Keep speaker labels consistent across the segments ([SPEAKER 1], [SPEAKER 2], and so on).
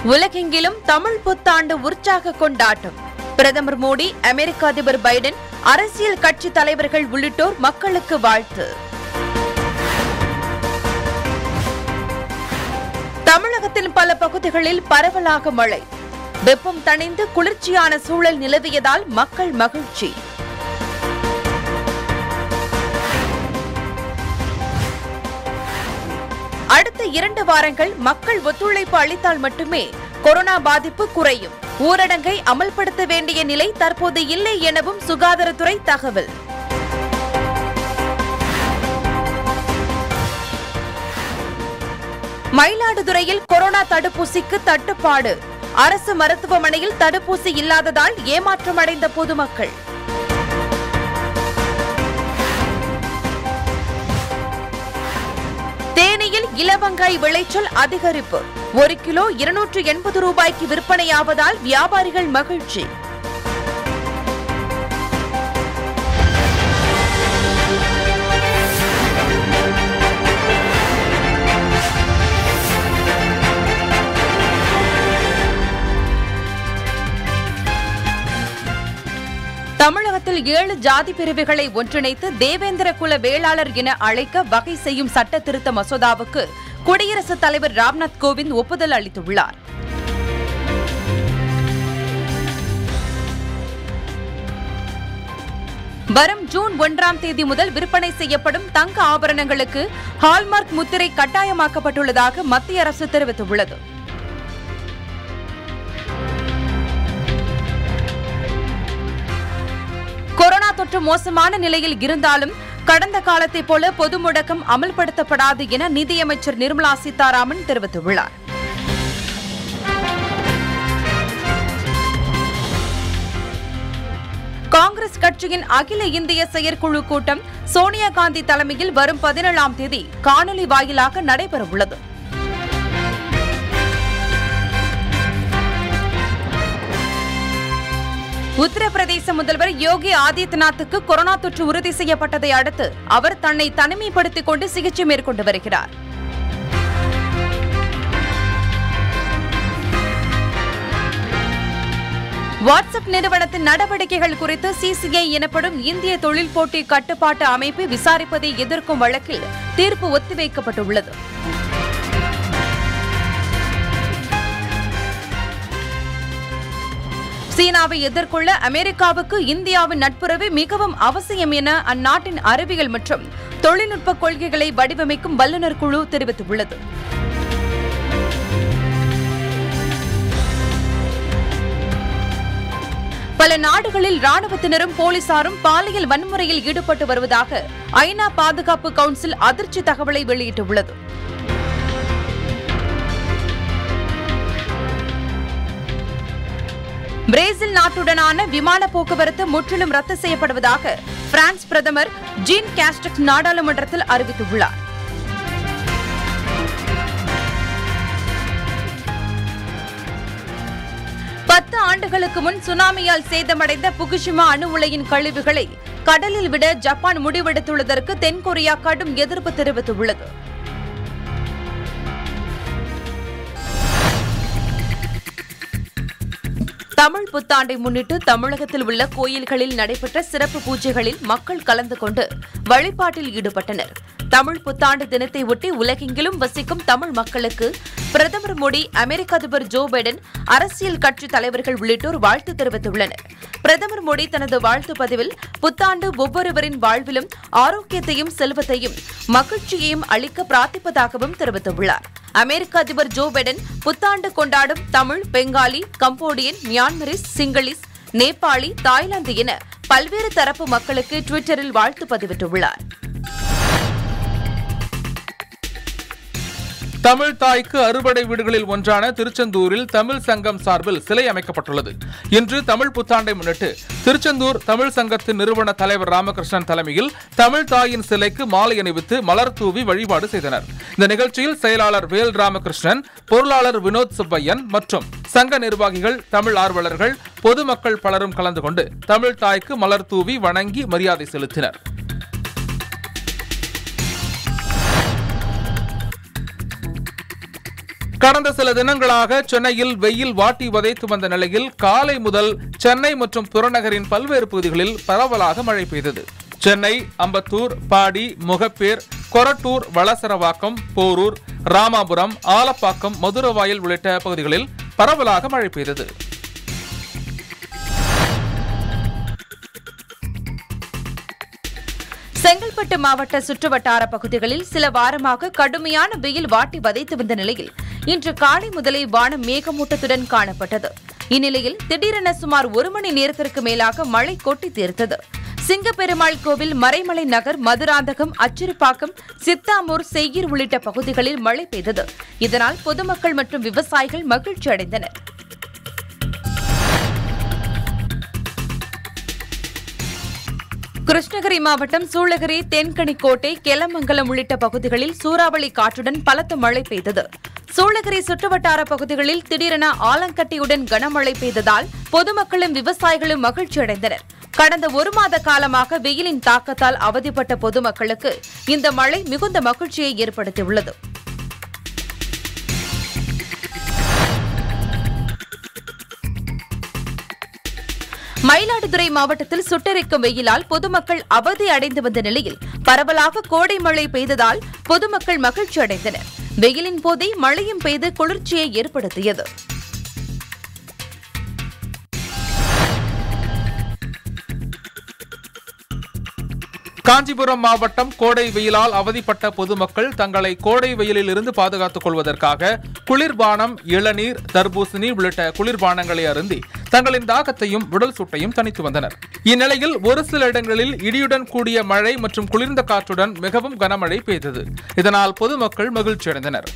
[SPEAKER 1] உலகெங்கிலும் தமிழ் புத்தாண்டு உற்சாக கொண்டாட்டம் பிரதமர் மோடி அமெரிக்க அதிபர் பைடன் அரசியல் கட்சி தலைவர்கள் உள்ளிட்டோர் மக்களுக்கு வாழ்த்து தமிழகத்தின் பல பகுதிகளில் பரவலாக மழை வெப்பம் தணிந்து குளிர்ச்சியான சூழல் நிலவியதால் மக்கள் மகிழ்ச்சி அடுத்த இரண்டு வாரங்கள் மக்கள் ஒத்துழைப்பு அளித்தால் மட்டுமே கொரோனா பாதிப்பு குறையும் ஊரடங்கை அமல்படுத்த வேண்டிய நிலை தற்போது இல்லை எனவும் சுகாதாரத்துறை தகவல் மயிலாடுதுறையில் கொரோனா தடுப்பூசிக்கு தட்டுப்பாடு அரசு மருத்துவமனையில் தடுப்பூசி இல்லாததால் ஏமாற்றமடைந்த பொதுமக்கள் தேனியில் இலவங்காய் விளைச்சல் அதிகரிப்பு ஒரு கிலோ இருநூற்று எண்பது ரூபாய்க்கு விற்பனையாவதால் வியாபாரிகள் மகிழ்ச்சி தமிழகத்தில் ஏழு ஜாதி பிரிவுகளை ஒன்றிணைத்து தேவேந்திர குல வேளாளர் என அழைக்க வகை செய்யும் சட்ட திருத்த மசோதாவுக்கு குடியரசுத் தலைவர் ராம்நாத் கோவிந்த் ஒப்புதல் அளித்துள்ளார் வரும் ஜூன் ஒன்றாம் தேதி முதல் விற்பனை செய்யப்படும் தங்க ஆபரணங்களுக்கு ஹால்மார்க் முத்திரை கட்டாயமாக்கப்பட்டுள்ளதாக மத்திய அரசு தெரிவித்துள்ளது கொரோனா தொற்று மோசமான நிலையில் இருந்தாலும் கடந்த காலத்தைப் போல பொது முடக்கம் அமல்படுத்தப்படாது என நிதியமைச்சர் நிர்மலா சீதாராமன் தெரிவித்துள்ளார் காங்கிரஸ் கட்சியின் அகில இந்திய செயற்குழு கூட்டம் சோனியா காந்தி தலைமையில் வரும் பதினேழாம் தேதி காணொலி வாயிலாக நடைபெறவுள்ளது உத்தரப்பிரதேச முதல்வர் யோகி ஆதித்யநாத்துக்கு கொரோனா தொற்று உறுதி செய்யப்பட்டதை அடுத்து அவர் தன்னை தனிமைப்படுத்திக் கொண்டு சிகிச்சை மேற்கொண்டு வருகிறார் வாட்ஸ்அப் நிறுவனத்தின் நடவடிக்கைகள் குறித்து சிசிஐ எனப்படும் இந்திய தொழில் போட்டி கட்டுப்பாட்டு அமைப்பு விசாரிப்பதை எதிர்க்கும் வழக்கில் தீர்ப்பு ஒத்திவைக்கப்பட்டுள்ளது சீனாவை எதிர்கொள்ள அமெரிக்காவுக்கு இந்தியாவின் நட்புறவு மிகவும் அவசியம் என அந்நாட்டின் அறிவியல் மற்றும் தொழில்நுட்ப கொள்கைகளை வடிவமைக்கும் வல்லுநர் குழு தெரிவித்துள்ளது பல நாடுகளில் ராணுவத்தினரும் போலீசாரும் பாலியல் வன்முறையில் ஈடுபட்டு வருவதாக ஐநா பாதுகாப்பு கவுன்சில் அதிர்ச்சி தகவலை வெளியிட்டுள்ளது பிரேசில் நாட்டுடனான விமான போக்குவரத்து முற்றிலும் ரத்து செய்யப்படுவதாக பிரான்ஸ் பிரதமர் ஜீன் காஸ்டக் நாடாளுமன்றத்தில் அறிவித்துள்ளார் பத்து ஆண்டுகளுக்கு முன் சுனாமியால் சேதமடைந்த புகுஷிமா அணு உலையின் கழிவுகளை கடலில் விட ஜப்பான் முடிவெடுத்துள்ளதற்கு தென்கொரியா கடும் எதிர்ப்பு தெரிவித்துள்ளது தமிழ் புத்தாண்டை முன்னிட்டு தமிழகத்தில் உள்ள கோயில்களில் நடைபெற்ற சிறப்பு பூஜைகளில் மக்கள் கலந்து கொண்டு வழிபாட்டில் ஈடுபட்டனர் தமிழ் புத்தாண்டு தினத்தை ஒட்டி உலகெங்கிலும் வசிக்கும் தமிழ் மக்களுக்கு பிரதமர் மோடி அமெரிக்க அதிபர் ஜோ பைடன் அரசியல் கட்சி தலைவர்கள் உள்ளிட்டோர் வாழ்த்து தெரிவித்துள்ளனர் பிரதமர் மோடி தனது வாழ்த்து பதிவில் புத்தாண்டு ஒவ்வொருவரின் வாழ்விலும் ஆரோக்கியத்தையும் செல்வத்தையும் மகிழ்ச்சியையும் அளிக்க பிரார்த்திப்பதாகவும் தெரிவித்துள்ளார் அமெரிக்க அதிபர் ஜோ பைடன் புத்தாண்டு கொண்டாடும் Tamil Bengali Cambodian Myanmarese Sinhalese Nepali Thailand என பல்வேறு தரப்பு மக்களுக்கு டுவிட்டரில் வாழ்த்து பதிவிட்டுள்ளார்
[SPEAKER 2] தமிழ் தாய்க்கு அறுபடை வீடுகளில் ஒன்றான திருச்செந்தூரில் தமிழ் சங்கம் சார்பில் சிலை அமைக்கப்பட்டுள்ளது இன்று தமிழ் புத்தாண்டை முன்னிட்டு திருச்செந்தூர் தமிழ் சங்கத்தின் நிறுவன தலைவர் ராமகிருஷ்ணன் தலைமையில் தமிழ் தாயின் சிலைக்கு மாலை அணிவித்து மலர் தூவி வழிபாடு செய்தனர் இந்த நிகழ்ச்சியில் செயலாளர் வேல் ராமகிருஷ்ணன் பொருளாளர் வினோத் சுப்பையன் மற்றும் சங்க நிர்வாகிகள் தமிழ் ஆர்வலர்கள் பொதுமக்கள் பலரும் கலந்து கொண்டு தமிழ் தாய்க்கு மலர் தூவி வணங்கி மரியாதை செலுத்தினர் கடந்த கடந்த சில தினங்களாக சென்னையில் வெயில் வாட்டி வதைத்து வந்த நிலையில் காலை முதல் சென்னை மற்றும் புறநகரின் பல்வேறு பகுதிகளில் பரவலாக மழை பெய்தது சென்னை அம்பத்தூர் பாடி முகப்பேர் கொரட்டூர் வளசரவாக்கம் போரூர் ராமாபுரம் ஆலப்பாக்கம் மதுரவாயல் உள்ளிட்ட பகுதிகளில் பரவலாக மழை பெய்தது
[SPEAKER 1] செங்கல்பட்டு மாவட்ட சுற்றுவட்டார பகுதிகளில் சில வாரமாக கடுமையான வெயில் வாட்டி வதைத்து வந்த நிலையில் இன்று காலை முதலே வானம் மேகமூட்டத்துடன் காணப்பட்டது இந்நிலையில் திடீரென சுமார் ஒரு மணி நேரத்திற்கு மேலாக மழை கொட்டி தீர்த்தது சிங்கப்பெருமாள் கோவில் மறைமலை நகர் மதுராந்தகம் அச்சிறுப்பாக்கம் சித்தாமூர் செய்யீர் உள்ளிட்ட பகுதிகளில் மழை பெய்தது இதனால் பொதுமக்கள் மற்றும் விவசாயிகள் மகிழ்ச்சி அடைந்தனர் கிருஷ்ணகிரி மாவட்டம் சூளகிரி தென்கனிக்கோட்டை கெலமங்கலம் உள்ளிட்ட பகுதிகளில் சூறாவளி காற்றுடன் பலத்த மழை பெய்தது சூளகிரி சுற்றுவட்டார பகுதிகளில் திடீரென ஆலங்கட்டியுடன் கனமழை பெய்ததால் பொதுமக்களும் விவசாயிகளும் மகிழ்ச்சி அடைந்தனர் கடந்த ஒரு மாத காலமாக வெயிலின் தாக்கத்தால் அவதிப்பட்ட பொதுமக்களுக்கு இந்த மழை மிகுந்த மகிழ்ச்சியை ஏற்படுத்தியுள்ளது மயிலாடுதுறை மாவட்டத்தில் சுட்டெரிக்கும் வெயிலால் பொதுமக்கள் அவதி அடைந்து வந்த நிலையில் பரவலாக கோடை மழை பெய்ததால் பொதுமக்கள் மகிழ்ச்சி அடைந்தனர் வெயிலின் போதே மழையும் பெய்து குளிர்ச்சியை ஏற்படுத்தியது
[SPEAKER 2] காஞ்சிபுரம் மாவட்டம் கோடை வெயிலால் அவதிப்பட்ட பொதுமக்கள் தங்களை கோடை வெயிலில் இருந்து பாதுகாத்துக் கொள்வதற்காக குளிர்பானம் இளநீர் தர்பூசணி உள்ளிட்ட குளிர்பானங்களை அருந்தி தங்களின் தாகத்தையும் உடல் சூட்டையும் தணித்து வந்தனர் இந்நிலையில் ஒரு சில இடங்களில் இடியுடன் கூடிய மழை மற்றும் குளிர்ந்த காற்றுடன் மிகவும் கனமழை பெய்தது இதனால் பொதுமக்கள் மகிழ்ச்சி அடைந்தனர்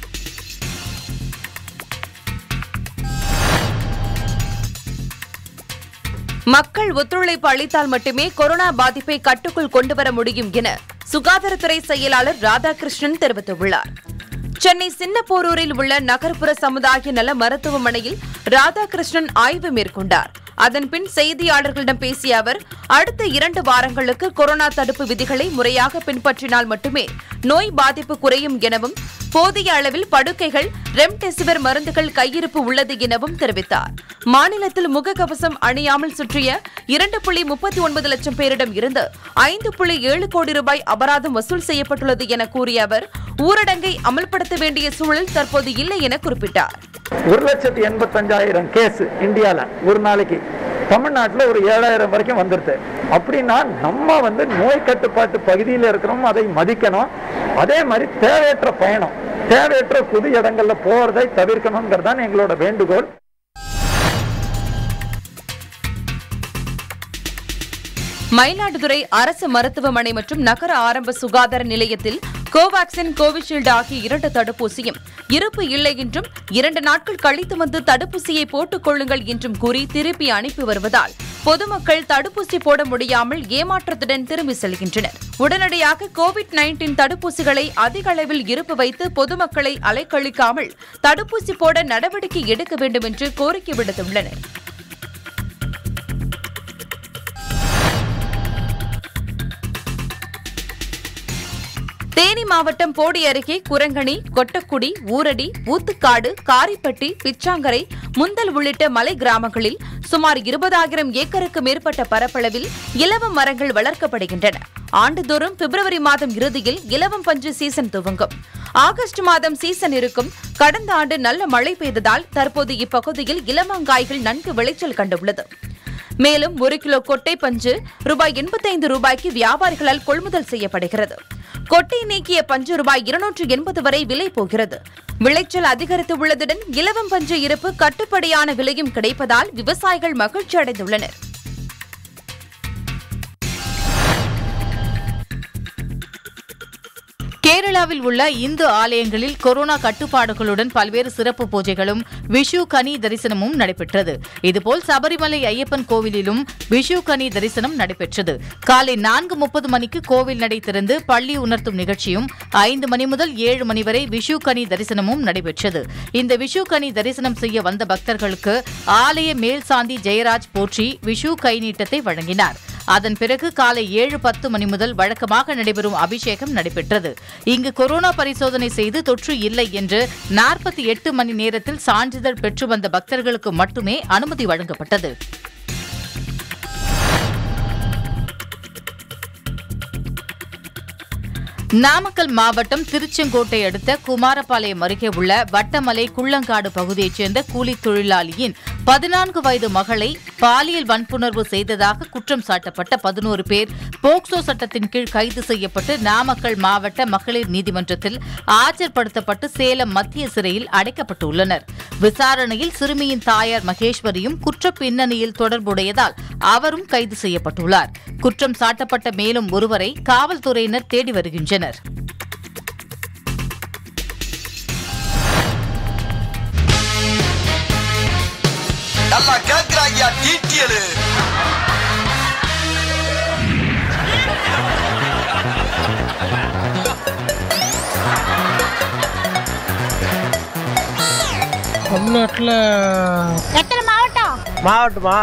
[SPEAKER 1] மக்கள் ஒத்துழைப்பு அளித்தால் மட்டுமே கொரோனா பாதிப்பை கட்டுக்குள் கொண்டுவர முடியும் என சுகாதாரத்துறை செயலாளர் ராதாகிருஷ்ணன் தெரிவித்துள்ளார் சென்னை சின்னப்போரூரில் உள்ள நகர்ப்புற சமுதாய நல மருத்துவமனையில் ராதாகிருஷ்ணன் ஆய்வு மேற்கொண்டார் அதன்பின் செய்தியாளர்களிடம் பேசிய அவர் அடுத்த இரண்டு வாரங்களுக்கு கொரோனா தடுப்பு விதிகளை முறையாக பின்பற்றினால் மட்டுமே நோய் பாதிப்பு குறையும் எனவும் போதிய அளவில் படுக்கைகள் ரெம்டெசிவிர் மருந்துகள் கையிருப்பு உள்ளது எனவும் தெரிவித்தார் மாநிலத்தில் முகக்கவசம் அணியாமல் சுற்றிய இரண்டு புள்ளி முப்பத்தி ஒன்பது லட்சம் பேரிடம் இருந்து ஐந்து புள்ளி ஏழு கோடி ரூபாய் அபராதம் வசூல் செய்யப்பட்டுள்ளது என கூறிய அவர் ஊரடங்கை அமல்படுத்த வேண்டிய சூழல் தற்போது இல்லை என குறிப்பிட்டார்
[SPEAKER 3] ஒரு லட்சத்தி எண்பத்தஞ்சாயிரம் கேஸ் இந்தியாவில் ஒரு நாளைக்கு தமிழ்நாட்டில் ஒரு ஏழாயிரம் வரைக்கும் வந்துருது அப்படின்னா நம்ம வந்து நோய் கட்டுப்பாட்டு பகுதியில் இருக்கிறோம் அதை மதிக்கணும் அதே மாதிரி தேவையற்ற பயணம் தேவையற்ற புது இடங்கள்ல போறதை தவிர்க்கணுங்கிறது தான் எங்களோட வேண்டுகோள்
[SPEAKER 1] மயிலாடுதுறை அரசு மருத்துவமனை மற்றும் நகர ஆரம்ப சுகாதார நிலையத்தில் கோவாக்சின் கோவிஷீல்டு ஆகிய இரண்டு தடுப்பூசியும் இருப்பு இல்லை என்றும் இரண்டு நாட்கள் கழித்து வந்து தடுப்பூசியை போட்டுக் கொள்ளுங்கள் என்றும் கூறி திருப்பி அனுப்பி வருவதால் பொதுமக்கள் தடுப்பூசி போட முடியாமல் ஏமாற்றத்துடன் திரும்பி செல்கின்றனர் உடனடியாக கோவிட் நைன்டீன் தடுப்பூசிகளை அதிக அளவில் இருப்பு வைத்து பொதுமக்களை அலைக்கழிக்காமல் தடுப்பூசி போட நடவடிக்கை எடுக்க வேண்டும் என்று கோரிக்கை விடுத்துள்ளனர் தேனி மாவட்டம் போடி அருகே குரங்கணி கொட்டக்குடி ஊரடி ஊத்துக்காடு காரிப்பட்டி பிச்சாங்கரை முந்தல் உள்ளிட்ட மலை கிராமங்களில் சுமார் இருபதாயிரம் ஏக்கருக்கு மேற்பட்ட பரப்பளவில் இலவம் மரங்கள் வளர்க்கப்படுகின்றன ஆண்டுதோறும் பிப்ரவரி மாதம் இறுதியில் இலவம் பஞ்சு சீசன் துவங்கும் ஆகஸ்ட் மாதம் சீசன் இருக்கும் கடந்த ஆண்டு நல்ல மழை பெய்ததால் தற்போது இப்பகுதியில் இளமாங்காய்கள் நன்கு விளைச்சல் கண்டுள்ளது மேலும் ஒரு கிலோ கொட்டை பஞ்சு ரூபாய் எண்பத்தைந்து ரூபாய்க்கு வியாபாரிகளால் கொள்முதல் செய்யப்படுகிறது கொட்டை நீக்கிய பஞ்சு ரூபாய் இருநூற்று எண்பது வரை விலை போகிறது விளைச்சல் அதிகரித்து உள்ளதுடன் இலவம் பஞ்சு இருப்பு கட்டுப்படியான விலையும் கிடைப்பதால் விவசாயிகள் மகிழ்ச்சி அடைந்துள்ளனர்
[SPEAKER 4] கேரளாவில் உள்ள இந்து ஆலயங்களில் கொரோனா கட்டுப்பாடுகளுடன் பல்வேறு சிறப்பு பூஜைகளும் விஷு கனி தரிசனமும் நடைபெற்றது இதுபோல் சபரிமலை ஐயப்பன் கோவிலிலும் விஷு கனி தரிசனம் நடைபெற்றது காலை நான்கு முப்பது மணிக்கு கோவில் நடை திறந்து பள்ளி உணர்த்தும் நிகழ்ச்சியும் ஐந்து மணி முதல் ஏழு மணி வரை விஷு கனி தரிசனமும் நடைபெற்றது இந்த விஷு கனி தரிசனம் செய்ய வந்த பக்தர்களுக்கு ஆலய மேல் சாந்தி ஜெயராஜ் போற்றி விஷு கை நீட்டத்தை வழங்கினார் அதன் பிறகு காலை ஏழு பத்து மணி முதல் வழக்கமாக நடைபெறும் அபிஷேகம் நடைபெற்றது இங்கு கொரோனா பரிசோதனை செய்து தொற்று இல்லை என்று நாற்பத்தி எட்டு மணி நேரத்தில் சான்றிதழ் பெற்று வந்த பக்தர்களுக்கு மட்டுமே அனுமதி வழங்கப்பட்டது நாமக்கல் மாவட்டம் திருச்செங்கோட்டை அடுத்த குமாரபாளையம் அருகே உள்ள வட்டமலை குள்ளங்காடு பகுதியைச் சேர்ந்த கூலித் தொழிலாளியின் பதினான்கு வயது மகளை பாலியல் வன்புணர்வு செய்ததாக குற்றம் சாட்டப்பட்ட பதினோரு பேர் போக்சோ சட்டத்தின் கீழ் கைது செய்யப்பட்டு நாமக்கல் மாவட்ட மகளிர் நீதிமன்றத்தில் ஆஜர்படுத்தப்பட்டு சேலம் மத்திய சிறையில் அடைக்கப்பட்டுள்ளனர் விசாரணையில் சிறுமியின் தாயார் மகேஸ்வரியும் குற்ற பின்னணியில் தொடர்புடையதால் அவரும் கைது செய்யப்பட்டுள்ளார் குற்றம் சாட்டப்பட்ட மேலும் ஒருவரை காவல்துறையினர் தேடி வருகின்றனர்
[SPEAKER 5] நல்லா கேக்குறாங்கயா டீட்டியலு
[SPEAKER 6] தமிழ்நாட்டில்
[SPEAKER 7] எத்தனை மாவட்டம்
[SPEAKER 6] மாவட்டமா